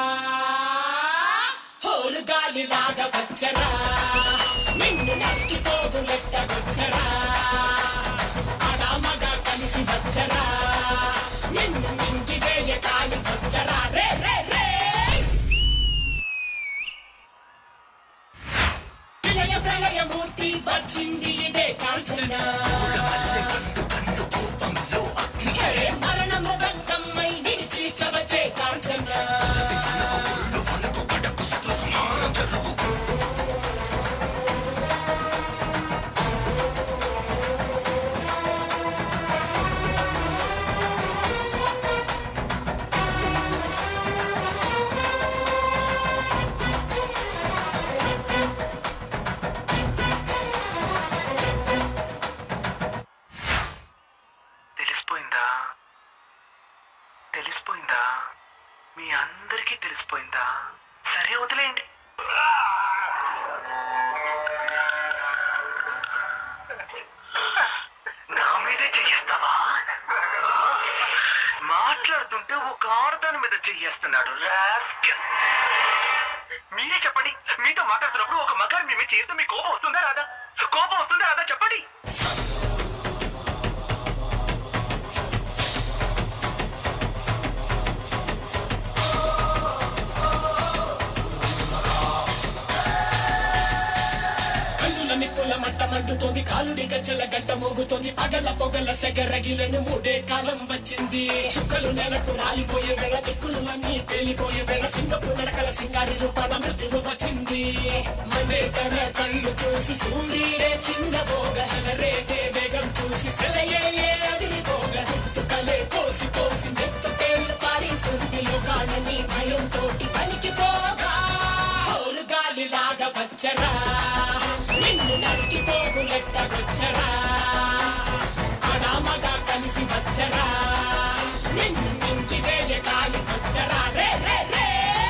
హోరు గాలి లాగా వచ్చరా నిన్ను నరికి పోగులెట్ట వచ్చరా ఆడామగా కలిసి వచ్చరా నిన్ను మింగి వేయ కాలి వచ్చరా రే రే రే విలయ ప్రళయమూర్తి వచ్చింది ఇదే కాంచన హే, మరణ మృదంగమ్మై నిన్ను చీల్చవచ్చే కాంచన తెలిసిపోయిందా తెలిసిపోయిందా మీ అందరికీ తెలిసిపోయిందా సరే వదిలేయండి నా మీదే చెయ్యేస్తావా మాట్లాడుతుంటే ఒక ఆడదాని మీద చెయ్యేస్తున్నాడు రాస్కల్. మీరే చెప్పండి మీతో మాట్లాడుతున్నప్పుడు ఒక మగారు మీ మీద చేస్తే మీ కోపం వస్తుందా రాదా కోపం వస్తుందా రాదా చెప్పండి కన్నుల నిప్పుల మంట మండుతోంది కాలుడి గజ్జల గంట మోగుతోంది పగల పొగల సెగరగిలను మూడే కాలం వచ్చింది చుక్కలు నెలకు రాలిపోయే వేళ దిక్కులు అన్ని పేలిపోయే వేళ సింగపు నడకల సింగారి రూపాన మృత్యువు వచ్చింది మండే తన కళ్ళు చూసి సూర్యుడే చిందబోగ శలరేగే వేగం చూసి సెలయేయే అదిరిపోగ గుర్తుకలే కోసి కోసి మెత్తుకేళ్లు పారిస్తుంది లోకాలని భయంతోటి పనికిపోగా హోరు గాలిలాగా వచ్చరా నిన్ను నరికి పోగులెట్ట వచ్చరా అనామగా కలిసి వచ్చరా నిన్ను మింగి వేయ కాలి వచ్చరా రే రే రే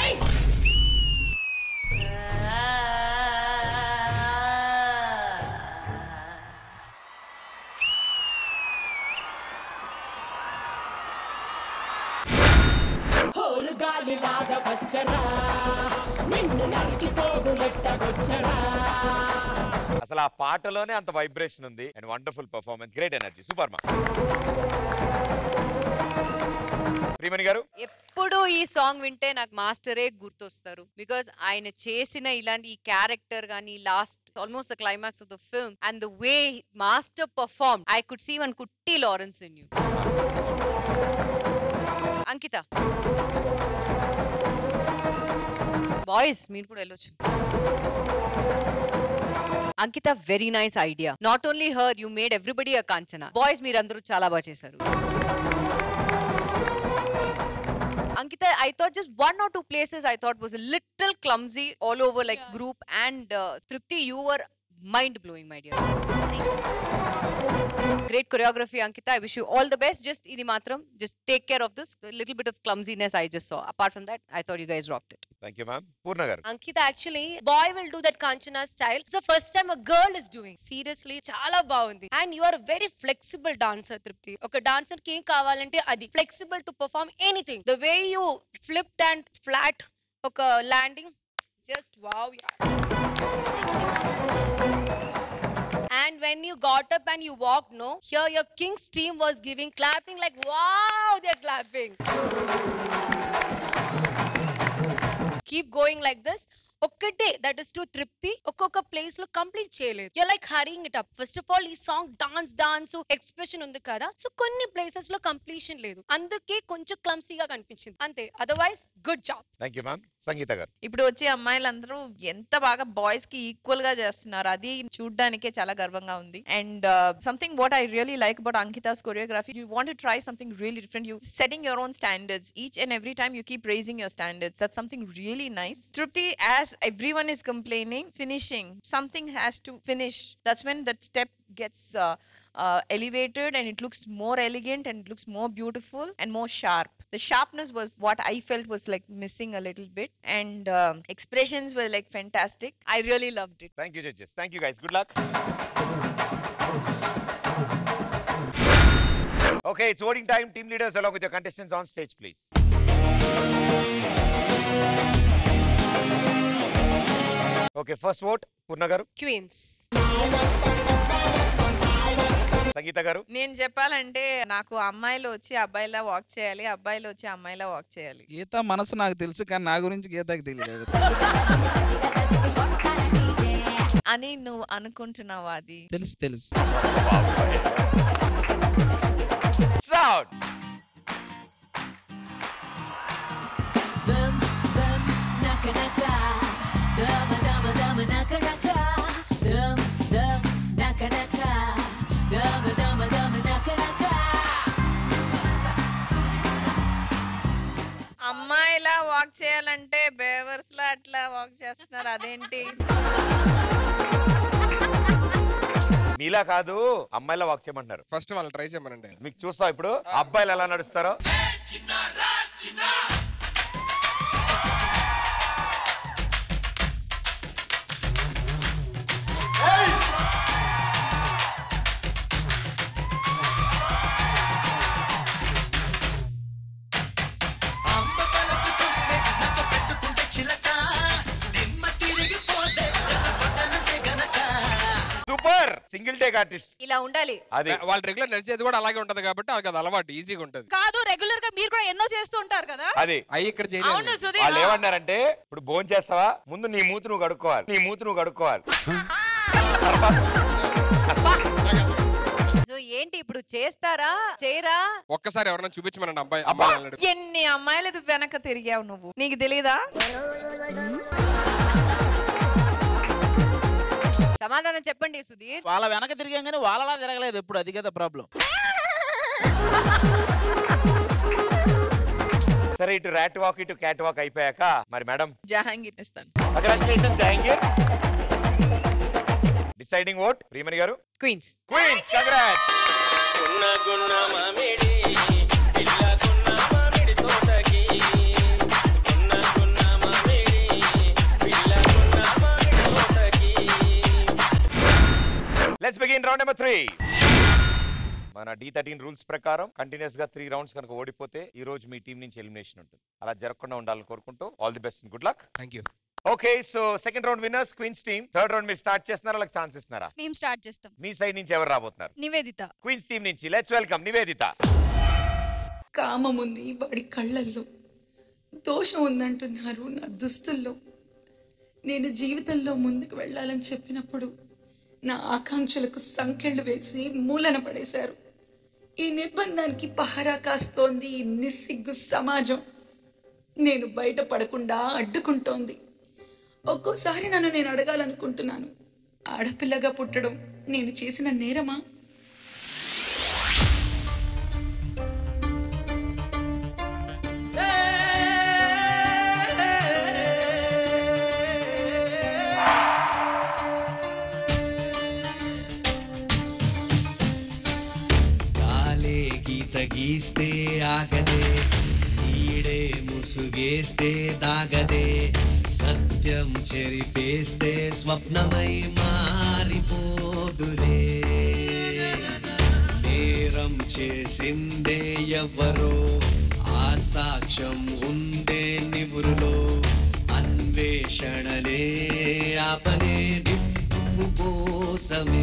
హోరు గాలిలాగా వచ్చరా నిన్ను నరికి పోగులెట్ట వచ్చరా అసలు ఆ పాటలోనే అంత వైబ్రేషన్ ఉంది and wonderful performance great energy super మా ప్రియమణి గారు ఎప్పుడు ఈ సాంగ్ వింటే నాకు మాస్టరే గుర్తొస్తారు బికాస్ ఆయన చేసిన ఇలాంటి ఈ క్యారెక్టర్ కానీ last almost the climax of the film and the way master perform I could see one కుట్టి Lawrence in you Ankita boys మీరు కూడా వెళ్ళొచ్చు Ankita very nice idea not only her you made everybody a Kanchana boys మీరందరూ చాలా బాగా చేశారు Ankita, I thought just one or two places I thought was a little clumsy all over like group and uh, Tripti, you were mind blowing, my dear. Great choreography, Ankita. I wish you all the best. Just idi matram, just take care of this a little bit of clumsiness I just saw. Apart from that, I thought you guys rocked it. Thank you ma'am Purna garu Ankita, actually, boy will do that Kanchana style. It's the first time a girl is doing. Seriously, చాలా బాగుంది. And you are a very flexible dancer, Tripti. ఒక dancer కి ఏం కావాలంటే అది flexible to perform anything. The way you flipped and flat ఒక landing, just wow, yeah. And when you got up and you walked, no, here your King's team was giving clapping like, wow, they're clapping. Keep going like this. ఒక్కటే that is to Trupti ఒక్కొక్క place లో complete చేయలేదు you like hurrying it up first of all ఈ song dance dance expression ఉంది కదా so కొన్ని places లో completion లేదు అందుకే కొంచెం క్లమ్సీగా కనిపించింది అంతే otherwise good job thank you ma'am Sangeetha garu ఇప్పుడు వచ్చే అమ్మాయిలందరూ ఎంత బాగా బాయ్స్ కి ఈక్వల్ గా చేస్తున్నారు అది చూడ్డానికే చాలా గర్వంగా ఉంది and something what I really like about Ankita's choreography you want try something really different you setting your own standards each and every time you keep raising your standards that something really nice Trupti as every one is complaining finishing something has to finish that's when that step gets uh, uh, elevated and it looks more elegant and it looks more beautiful and more sharp. The sharpness was what I felt was like missing a little bit, and um expressions were like fantastic. I really loved it. Thank you judges thank you guys good luck okay it's voting time team leaders along with your contestants on stage please okay first vote Purna garu queens సంగీత గారు నేను చెప్పాలంటే నాకు అమ్మాయిలు వచ్చి అబ్బాయిలా walk చేయాలి అబ్బాయిలు వచ్చి అమ్మాయిలా వాక్ చేయాలి గీత మనసు నాకు తెలుసు కానీ నా గురించి గీతకి తెలియదు అని నువ్వు అనుకుంటున్నావా అది తెలుసు తెలుసు సౌండ్ అమ్మాయిలా వాక్ చేయాలంటే బేవర్స్ లా అట్లా వాక్ చేస్తున్నారు అదేంటి మీలా కాదు అమ్మాయిలా వాక్ చేయమంటున్నారు ఫస్ట్ వాళ్ళు ట్రై చేయమనండి మీకు చూస్తాం ఇప్పుడు అబ్బాయిలు ఎలా నడుస్తారో సూపర్ సింగిల్ టేక్ ఆర్టిస్ట్ ఇలా ఉండాలి అది వాళ్ళు రెగ్యులర్ నడిచేది కూడా అలాగే ఉంటది కాబట్టి వాళ్ళకి అది అలవాటు ఈజీగా ఉంటది కాదు రెగ్యులర్ గా మీరు కూడా ఎన్నో చేస్తూ ఉంటారు కదా అది అవి ఇక్కడ అవును సుధీర్ వాళ్ళు ఏమన్నారంటే ఇప్పుడు భోజనం చేస్తావా ముందు నీ మూతి నువ్వు కడుక్కోవాలి నీ మూతి నువ్వు కడుక్కోవాలి సో ఏంటి ఇప్పుడు చేస్తారా చేయరా ఒక్కసారి ఎవరైనా చూపించమనండి అబ్బాయి అబ్బాయి అన్నాడు ఎన్ని అమ్మాయిలది వెనక తిరిగావు నువ్వు నీకు తెలీదా సమాధానం చెప్పండి సుధీర్ వాళ్ళ వెనక తిరిగాం కానీ వాళ్ళలా తిరగలేదు ఎప్పుడు అది కదా ప్రాబ్లం సరే ఇటు ర్యాట్ వాక్ ఇటు క్యాట్ వాక్ అయిపోయాక మరి మేడం జహాంగీర్ ఇస్తాను congratulations thank deciding vote Priyamani garu queens queens congrats గున్న గున్న మామిడి పిల్లకున్న మామిడి తోటకి గున్న గున్న మామిడి పిల్లకున్న మామిడి తోటకి let's begin round number three మన డి థర్టీన్ రూల్స్ ప్రకారం కంటిన్యూస్ గా త్రీ రౌండ్స్ కనుక ఓడిపోతే ఈ రోజు మీ టీం నుంచి ఎలిమినేషన్ ఉంటుంది అలా జరగకుండా ఉండాలని కోరుకుంటూ all the best good luck thank you okay so second round winners queens team third round మీరు స్టార్ట్ చేస్తున్నారా వాళ్ళకి ఛాన్స్ ఇస్తున్నారా మేము స్టార్ట్ చేస్తాం మీ సైడ్ నుంచి ఎవరు రాబోతున్నారు నివేదిత క్వీన్స్ టీమ్ నుంచి లెట్స్ వెల్కమ్ నివేదిత కామముంది వాడి కళ్ళల్లో దోషం ఉందంటున్నారు నా దుస్తుల్లో నేను జీవితంలో ముందుకు వెళ్ళాలని చెప్పినప్పుడు నా ఆకాంక్షలకు సంకెళ్ళు వేసి మూలన పడేశారు ఈ నిర్బంధానికి పహరా కాస్తోంది ఈ నిస్సిగ్గు సమాజం నేను బయట పడకుండా అడ్డుకుంటోంది ఒక్కోసారి నన్ను నేను అడగాలనుకుంటున్నాను ఆడపిల్లగా పుట్టడం నేను చేసిన నేరమా కాలే గీత గీస్తే ఆగదే నీడే ముసుగేస్తే దాగదే సత్యం చెరిపేస్తే స్వప్నమై మారిపోదులే నేరం చేసిందే ఎవ్వరో ఆ సాక్ష్యం ఉందే నివురులో అన్వేషణనే ఆపనే నిప్పు కోసమే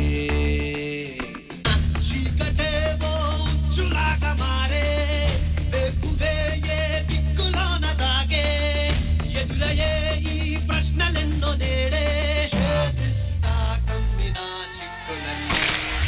చీకటేవో ఉచ్చులాగా మారే వెక్కువే ఏ దిక్కులోన దాగే ఎదురయ్యే ఈ ప్రశ్నలెన్నో నేడే ఛేదిస్తా కమ్మిన చిక్కులన్నీ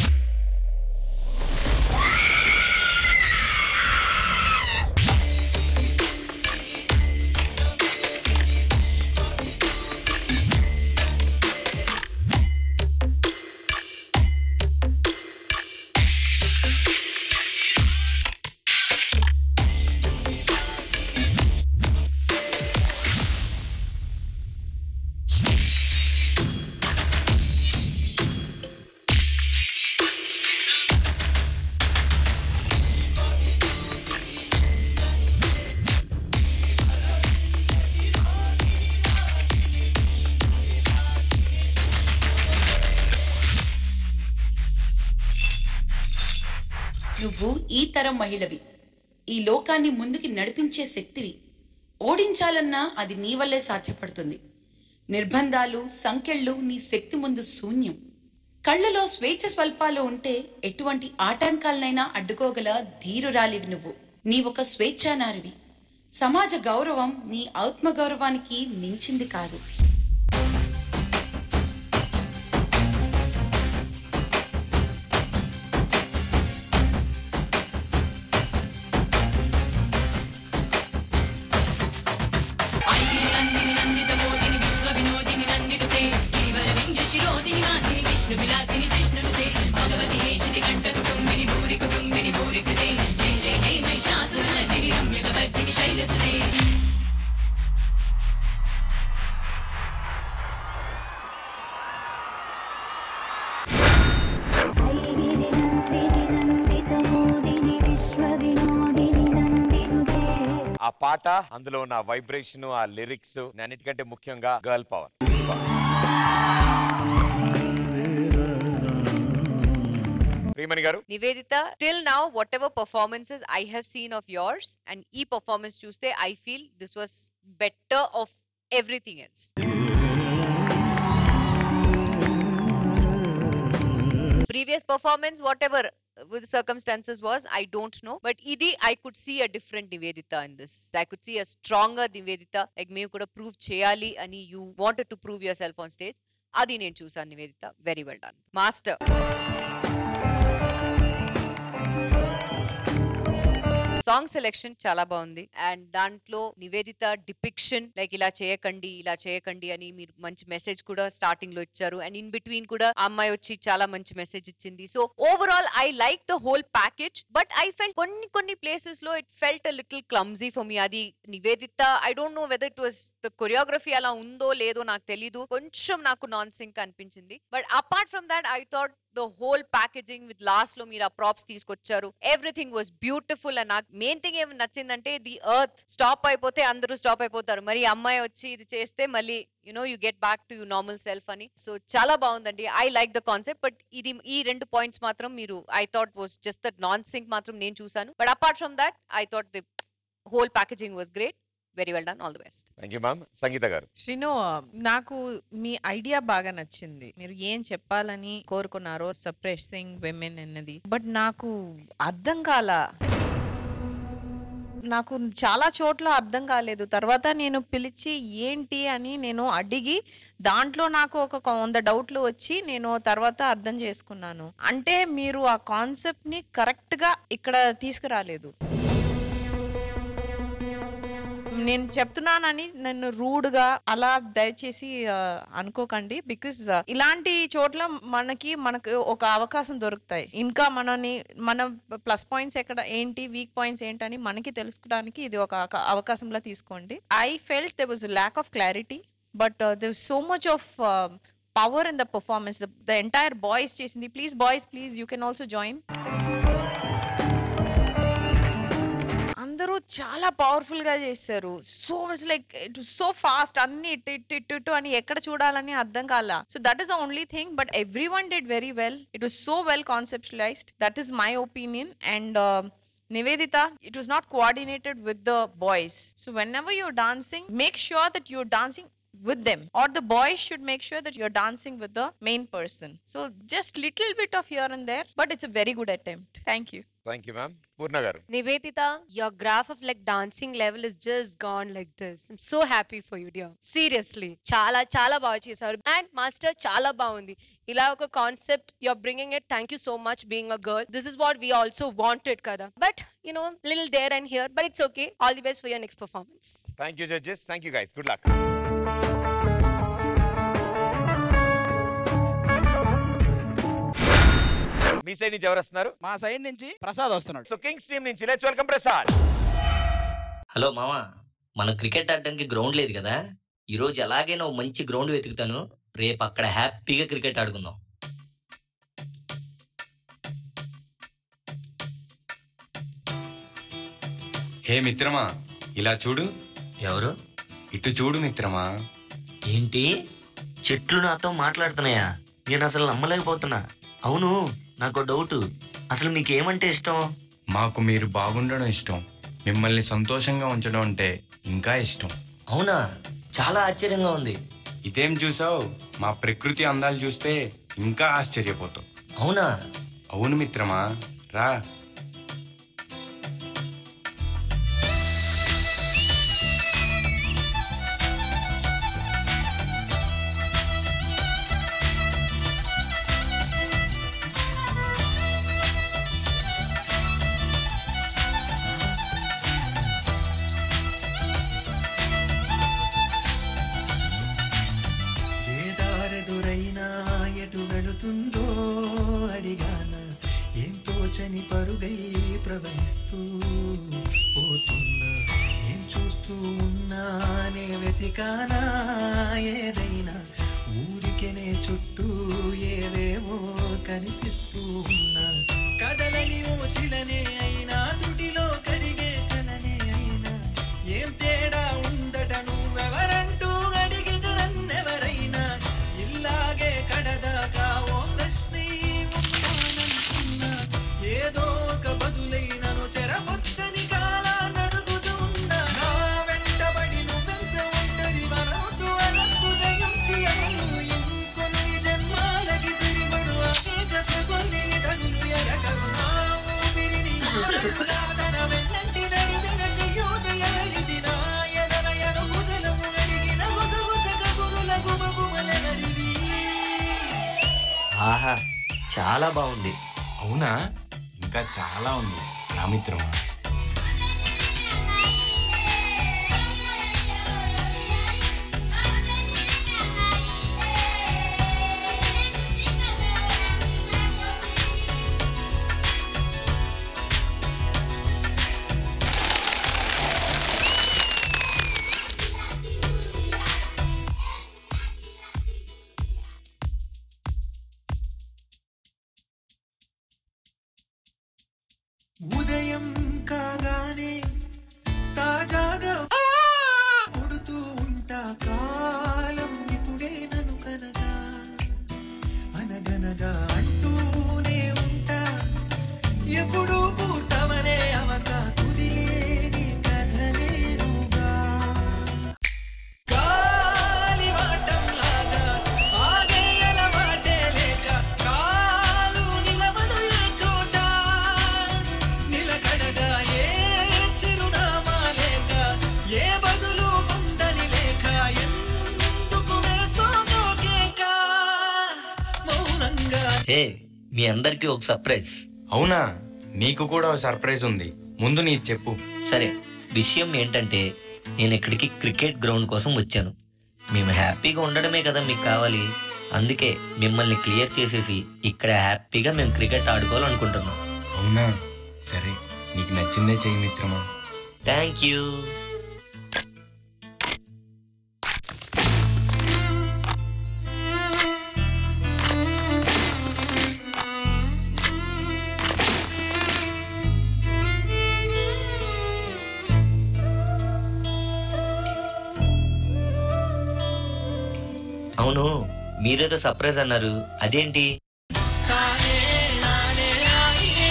నువ్వు ఈ తరం మహిళవి ఈ లోకాన్ని ముందుకి నడిపించే శక్తివి ఓడించాలన్నా అది నీ వల్లే సాధ్యపడుతుంది నిర్బంధాలు సంకెళ్ళు నీ శక్తి ముందు శూన్యం కళ్ళలో స్వేచ్ఛ స్వల్పాలు ఉంటే ఎటువంటి ఆటంకాలనైనా అడ్డుకోగల ధీరురాలివి నువ్వు నీవొక స్వేచ్ఛానారివి సమాజ గౌరవం నీ ఆత్మగౌరవానికి మించింది కాదు ఐగిరి నందిని నందిత మోదిని విశ్వ వినోదిని నందినుతే గిరివర వింజ శిరోదిని మాసిని విష్ణు విలాసిని జిష్ణునుతే భగవతి హేషితి కంఠ కుటుంబిని భూరి కుటుంబిని భూరి కృతే జయ జయ హే మహిషాసుర నర్దిని రమ్య కవర్తిని శైలసుతే ఆ పాట అందులో ఉన్న వైబ్రేషన్ ఆ లిరిక్స్ అన్నిటికంటే ముఖ్యంగా girl power Priyamani garu Niveditha till now whatever performances I have seen of yours and ఈ పర్ఫార్మెన్స్ చూస్తే I feel this was better of everything else previous performance whatever with circumstances was i don't know but idi i could see a different nivedita in this i could see a stronger nivedita like మేము కూడా prove చేయాలి అని you wanted to prove yourself on stage అది నేను చూసాను Niveditha very well done master song selection చాలా బాగుంది and దాంట్లో నివేదిత డిపిక్షన్ లైక్ ఇలా చేయకండి ఇలా చేయకండి అని మీరు మంచి మెసేజ్ కూడా స్టార్టింగ్ లో ఇచ్చారు అండ్ ఇన్ బిట్వీన్ కూడా ఆ అమ్మాయి వచ్చి చాలా మంచి మెసేజ్ ఇచ్చింది so overall I like the whole package but I felt కొన్ని కొన్ని ప్లేసెస్ లో it felt a little clumsy for me అది Niveditha I don't know whether it was the choreography అలా ఉందో లేదో నాకు తెలీదు కొంచెం నాకు నాన్ సింక్ అనిపించింది but apart from that I thought the whole packaging with last లో మీరు ఆ ప్రాప్స్ తీసుకొచ్చారు ఎవ్రీథింగ్ వాస్ బ్యూటిఫుల్ అండ్ నాకు మెయిన్ థింగ్ ఏమి నచ్చిందంటే ది ఎర్త్ స్టాప్ అయిపోతే అందరూ స్టాప్ అయిపోతారు మరి ఈ అమ్మాయి వచ్చి ఇది చేస్తే మళ్ళీ you know you get back to you normal self అని సో చాలా బాగుందండి I like the concept but ఇది ఈ రెండు పాయింట్స్ మాత్రం మీరు I thought was just the non sync మాత్రం నేను చూసాను but apart from that I thought the whole packaging was great very well done all the best thank you ma'am Sangeetha garu Srinu నాకు మీ idea బాగా నచ్చింది మీరు ఏం చెప్పాలని కోరుకున్నారో సప్రెసింగ్ విమెన్ అన్నది బట్ నాకు అర్థం కాల నాకు చాలా చోట్ల అర్థం కాలేదు తర్వాత నేను పిలిచి ఏంటి అని నేను అడిగి దాంట్లో నాకు ఒక కొ- వంద డౌట్లు వచ్చి నేను తర్వాత అర్థం చేసుకున్నాను అంటే మీరు ఆ కాన్సెప్ట్ ని కరెక్ట్ గా ఇక్కడ తీసుకురాలేదు నేను చెప్తున్నానని నన్ను రూడ్ గా అలా దయచేసి ఆ, అనుకోకండి బికాస్ ఇలాంటి చోట్ల మనకి మనకు ఒక అవకాశం దొరుకుతాయి ఇంకా మనని మన ప్లస్ పాయింట్స్ ఎక్కడ ఏంటి వీక్ పాయింట్స్ ఏంటని మనకి తెలుసుకోవడానికి ఇది ఒక అక- అవకాశంలా తీసుకోండి I felt they was lack of clarity but they so much of power in the performance the entire boys చేసింది please boys please you can also join అందరూ చాలా పవర్ఫుల్ గా చేశారు so much like it so fast అన్ని ఇటు ఇటు ఇటు ఇటు అని ఎక్కడ చూడాలని అర్థం కాల so that is the only thing but every one did very well it was so well conceptualized that is my opinion and Nivedita, it was not coordinated with the boys. So whenever you're dancing, make sure that you're dancing with them or the boys should make sure that you're dancing with the main person so just little bit of here and there but it's a very good attempt thank you thank you ma'am Purna garu Nivedita, your graph of like dancing level is just gone like this. I'm so happy for you, dear. Seriously. చాలా చాలా బాగా చేశారు and master చాలా బాగుంది ఇలా ఒక concept you're bringing it thank you so much being a girl this is what we also wanted కదా but you know little there and here but it's okay all the best for your next performance thank you judges thank you guys good luck మీ side నుంచి ఎవరు వస్తున్నారు మా side నుంచి ప్రసాద్ వస్తున్నాడు so kings team నుంచి let's welcome Prasad hello మామ మనం క్రికెట్ ఆడడానికి గ్రౌండ్ లేదు కదా ఈరోజు ఎలాగైనా ఓ మంచి గ్రౌండ్ వెతుకుతాను రేపు అక్కడ హ్యాపీగా క్రికెట్ ఆడుకుందాం హే మిత్రమా ఇలా చూడు ఎవరు ఇటు చూడు మిత్రమా ఏంటి చెట్లు నాతో మాట్లాడుతున్నాయా నేను అసలు నమ్మలేకపోతున్నా అవును నాకు డౌట్ అసలు మీకు ఏమంటే ఇష్టం మాకు మీరు బాగుండడం ఇష్టం మిమ్మల్ని సంతోషంగా ఉంచడం అంటే ఇంకా ఇష్టం అవునా చాలా ఆశ్చర్యంగా ఉంది ఇదేం చూసావు మా ప్రకృతి అందాలు చూస్తే ఇంకా ఆశ్చర్యపోతావు అవునా అవును మిత్రమా రా ఏ దారెదురైనా ఎటు వెళుతుందో అడిగాన ఏం తోచని పరుగై ప్రవహిస్తూ పోతున్నా ఏం చూస్తూ ఉన్నానే వెతికానా ఏదైనా ఊరికెనే చుట్టూ ఏవేవో కనిపిస్తూ ఉన్నా కదలని ఊసిలనే అయినా తుటిలో కరిగే కలనే అయినా ఏం తేడా ఉందట నువ్వెవరంటూ అడిగితే నన్నెవరైనా ఇల్లాగే కడదాకా ఓ ప్రశ్నే ఉన్నాననుకున్నా ఏదో ఒక బదులై నన్ను చెరపొద్దని కాలా నడుగుతూ ఉన్నా నా వెంటబడి నువ్వెంత ఒంటరి మనవద్దు అనద్దు దయించి అను ఇంకొన్ని జన్మాలకి సరిపడు అనేక సగొల్లి తగులు ఎరగరు నా ఊపిరిని ఊరకులా తన వెన్నంటి నడిమిన చెయ్యూత ఎవరిది నా ఎడల ఎనుగుసలము అడిగిన గుసగుస కబురుల గుమగుమలెవరివి ఆహా చాలా బాగుంది అవునా ఇంకా చాలా ఉంది రా మిత్రమా ఉదయం కాగానే తాజాగా పుడుతూ ఉంటా కాలం ఇప్పుడే నన్ను కనగా అనగనగా అంటూనే ఉంటా ఎప్పుడు పూర్తవనే అవక తుదిలేని కథలేనుగా గాలి వాటంలాగా ఆగేయల వాటే లేక కాలు నిలవదు ఏ చోట నిలకడగా ఏ చిరునామా లేక ఏ బదులు పొందని లేక ఎందుకు వేస్తోందో కేక మౌనంగా హే మీ అందరికీ ఒక సర్ప్రైజ్ అవునా నీకు కూడా ఒక సర్ప్రైజ్ ఉంది ముందు నీ చెప్పు సరే విషయం ఏంటంటే నేను ఇక్కడికి క్రికెట్ గ్రౌండ్ కోసం వచ్చాను మేము హ్యాపీగా ఉండడమే కదా మీకు కావాలి అందుకే మిమ్మల్ని క్లియర్ చేసేసి ఇక్కడ హ్యాపీగా మేము క్రికెట్ ఆడుకోవాలనుకుంటున్నాం అవునా సరే నీకు నచ్చిందే చెయ్యి మిత్రమా థ్యాంక్ యూ అవును మీరేదో సర్ప్రైజ్ అన్నారు అదేంటి తానే నానే ఆయినే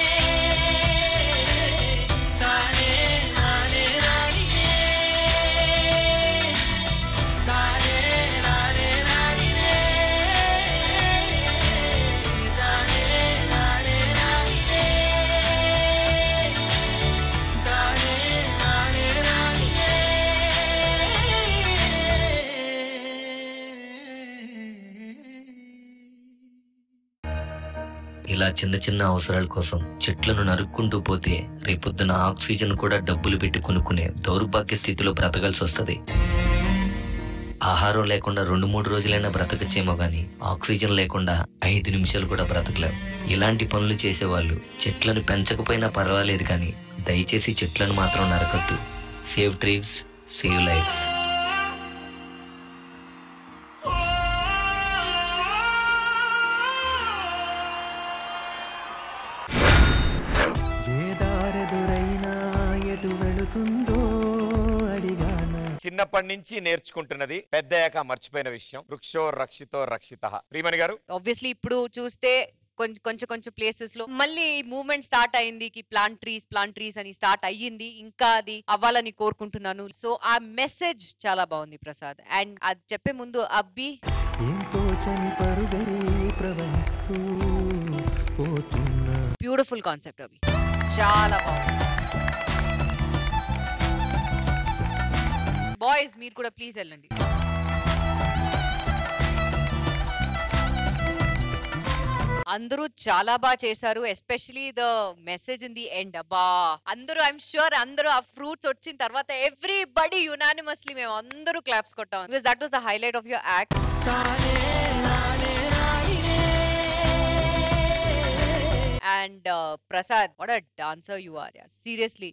తానే నానే రాణినే తానే నానే రాణినే తానే నానే రాణినే ఇలా చిన్న చిన్న అవసరాల కోసం చెట్లను నరుక్కుంటూ పోతే రేపొద్దున ఆక్సిజన్ కూడా డబ్బులు పెట్టి కొనుక్కునే దౌర్భాగ్య స్థితిలో బ్రతకాల్సి వస్తుంది ఆహారం లేకుండా రెండు మూడు రోజులైనా బ్రతకచ్చేమో గాని ఆక్సిజన్ లేకుండా ఐదు నిమిషాలు కూడా బ్రతకలేం ఇలాంటి పనులు చేసేవాళ్ళు చెట్లను పెంచకపోయినా పర్వాలేదు కానీ దయచేసి చెట్లను మాత్రం నరకొద్దు సేవ్ ట్రీస్ సేవ్ లైఫ్స్ ఏ దారెదురైనా ఎటు వెళుతుందో అడిగాన చిన్నప్పటి నుంచి నేర్చుకుంటున్నది పెద్దయ్యాక మర్చిపోయిన విషయం వృక్షో రక్షితో రక్షిత ప్రియమణి గారు ఆబ్వియస్లీ ఇప్పుడు చూస్తే కొంచెం కొంచెం కొంచెం ప్లేసెస్ లో మళ్ళీ ఈ మూవ్మెంట్ స్టార్ట్ అయింది కి ప్లాంట్ ట్రీస్ ప్లాంట్ ట్రీస్ అని స్టార్ట్ అయ్యింది ఇంకా అది అవ్వాలని కోరుకుంటున్నాను సో ఆ మెసేజ్ చాలా బాగుంది ప్రసాద్ అండ్ అది చెప్పే ముందు అబ్బి ఎంతో చని పరుగై ప్రవహిస్తూ పోతున్నా బ్యూటిఫుల్ కాన్సెప్ట్ అవి చాలా బాగుంది బాయ్స్ మీరు కూడా ప్లీజ్ వెళ్ళండి అందరూ చాలా బాగా చేశారు especially the message in the end అబ్బా అందరూ ఐఎమ్ షూర్ అందరూ ఆ ఫ్రూట్స్ వచ్చిన తర్వాత ఎవ్రీ బడి యునానిమస్లీ మేము అందరూ క్లాప్స్ కొట్టాం because that was the highlight of your act and Prasad what a dancer you are yeah seriously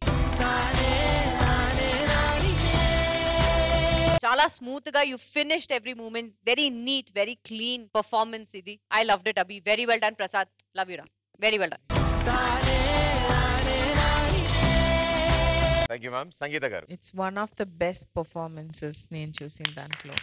చాలా స్మూత్ గా you finished every moment very neat very clean performance ఇది I loved it Abhi very well done Prasad love you రా very well done thank you ma'am Sangeetha garu it's one of the best performances నేను చూసిన దాంట్లో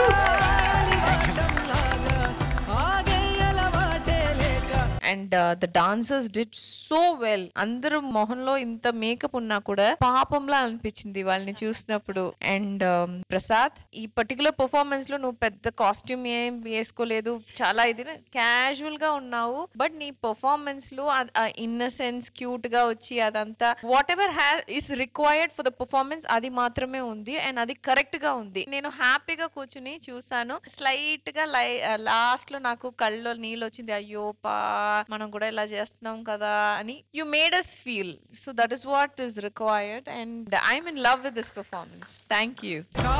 and the dancers did so well అందరూ మొహంలో ఇంత makeup ఉన్నా కూడా పాపంలా అనిపించింది వాళ్ళని చూసినప్పుడు అండ్ ప్రసాద్ ఈ పర్టికులర్ పర్ఫార్మెన్స్ లో నువ్వు పెద్ద కాస్ట్యూమ్ ఏం వేసుకోలేదు చాలా ఇది క్యాజువల్ గా ఉన్నావు బట్ నీ పర్ఫార్మెన్స్ లో ఇన్నసెన్స్ క్యూట్ గా వచ్చి అదంతా whatever has is required for the performance అది మాత్రమే ఉంది అండ్ అది కరెక్ట్ గా ఉంది నేను హ్యాపీగా కూర్చుని చూసాను స్లైట్ గా లై లాస్ట్ లో నాకు కళ్ళలో నీళ్ళు వచ్చింది అయ్యో పా మనం కూడా ఇలా చేస్తున్నాం కదా అని you made us feel so that is what is required and I'm in love with this performance thank you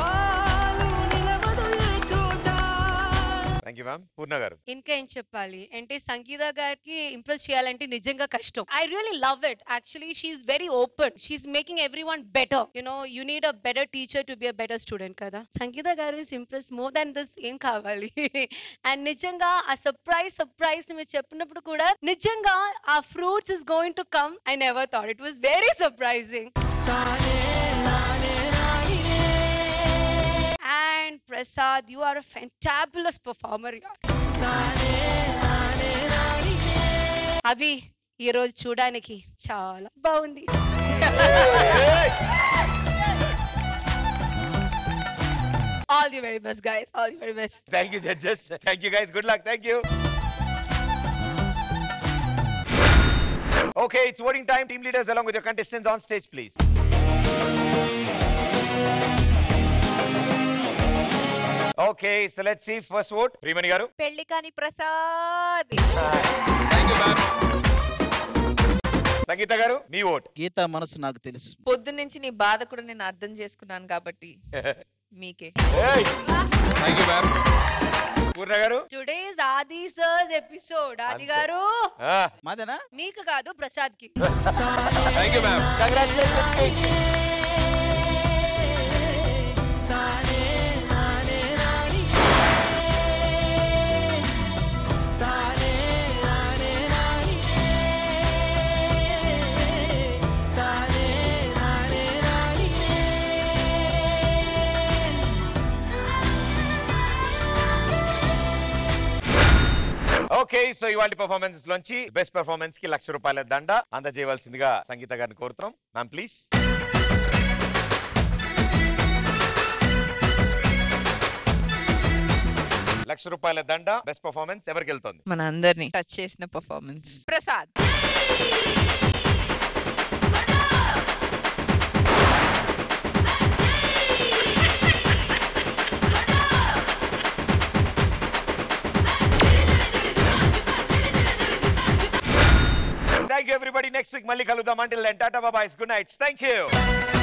thank you ma'am Purna garu ఇంకా ఏం చెప్పాలి అంటే సంగీత గారికి ఇంప్రెస్ చేయాలంటే నిజంగా కష్టం I really love it actually she's very open she's making every one better you know you need a better teacher to be a better student కదా Sangeetha garu is impress more than this ఏం కావాలి and నిజంగా ఆ surprise surprise మీరు చెప్పినప్పుడు కూడా నిజంగా ఆ fruits is going to come I never thought it was very surprising And Prasad, you are a fantabulous performer. Abhi ఈ రోజు చూడడానికి చాలా బాగుంది all the very best guys all the very best thank you judges thank you guys good luck thank you Okay, it's voting time. Team leaders, along with your contestants on stage, please. Okay, so let's see. First vote, Primani garu. పెళ్లి కాని ప్రసాద్ సంగీత గారు మీ vote గీత మనసు నాకు తెలుసు పొద్దున్న నుంచి నీ బాధ కూడా నేను అర్థం చేసుకున్నాను కాబట్టి మీకే థ్యాంక్ యూ మ్యామ్ పూర్ణ గారు టుడేస్ ఆది సర్స్ ఎపిసోడ్ ఆది గారు మాదేనా మీకు కాదు ప్రసాద్ కి thank you ma'am congratulations okay so ఇవాళ పర్ఫార్మెన్స్ లోంచి బెస్ట్ పర్ఫార్మెన్స్ కి లక్ష రూపాయల దండ అందజేయవలసిందిగా సంగీత గారిని కోరుతున్నాం మ్యామ్ ప్లీజ్ లక్ష రూపాయల దండ బెస్ట్ పర్ఫార్మెన్స్ ఎవరికి వెళ్తుంది మన అందరినీ టచ్ చేసిన performance Prasad thank you everybody next week మళ్ళీ కలుద్దాం అంటే టాటా బాబాయ్స్ గుడ్ నైట్స్ థ్యాంక్ యూ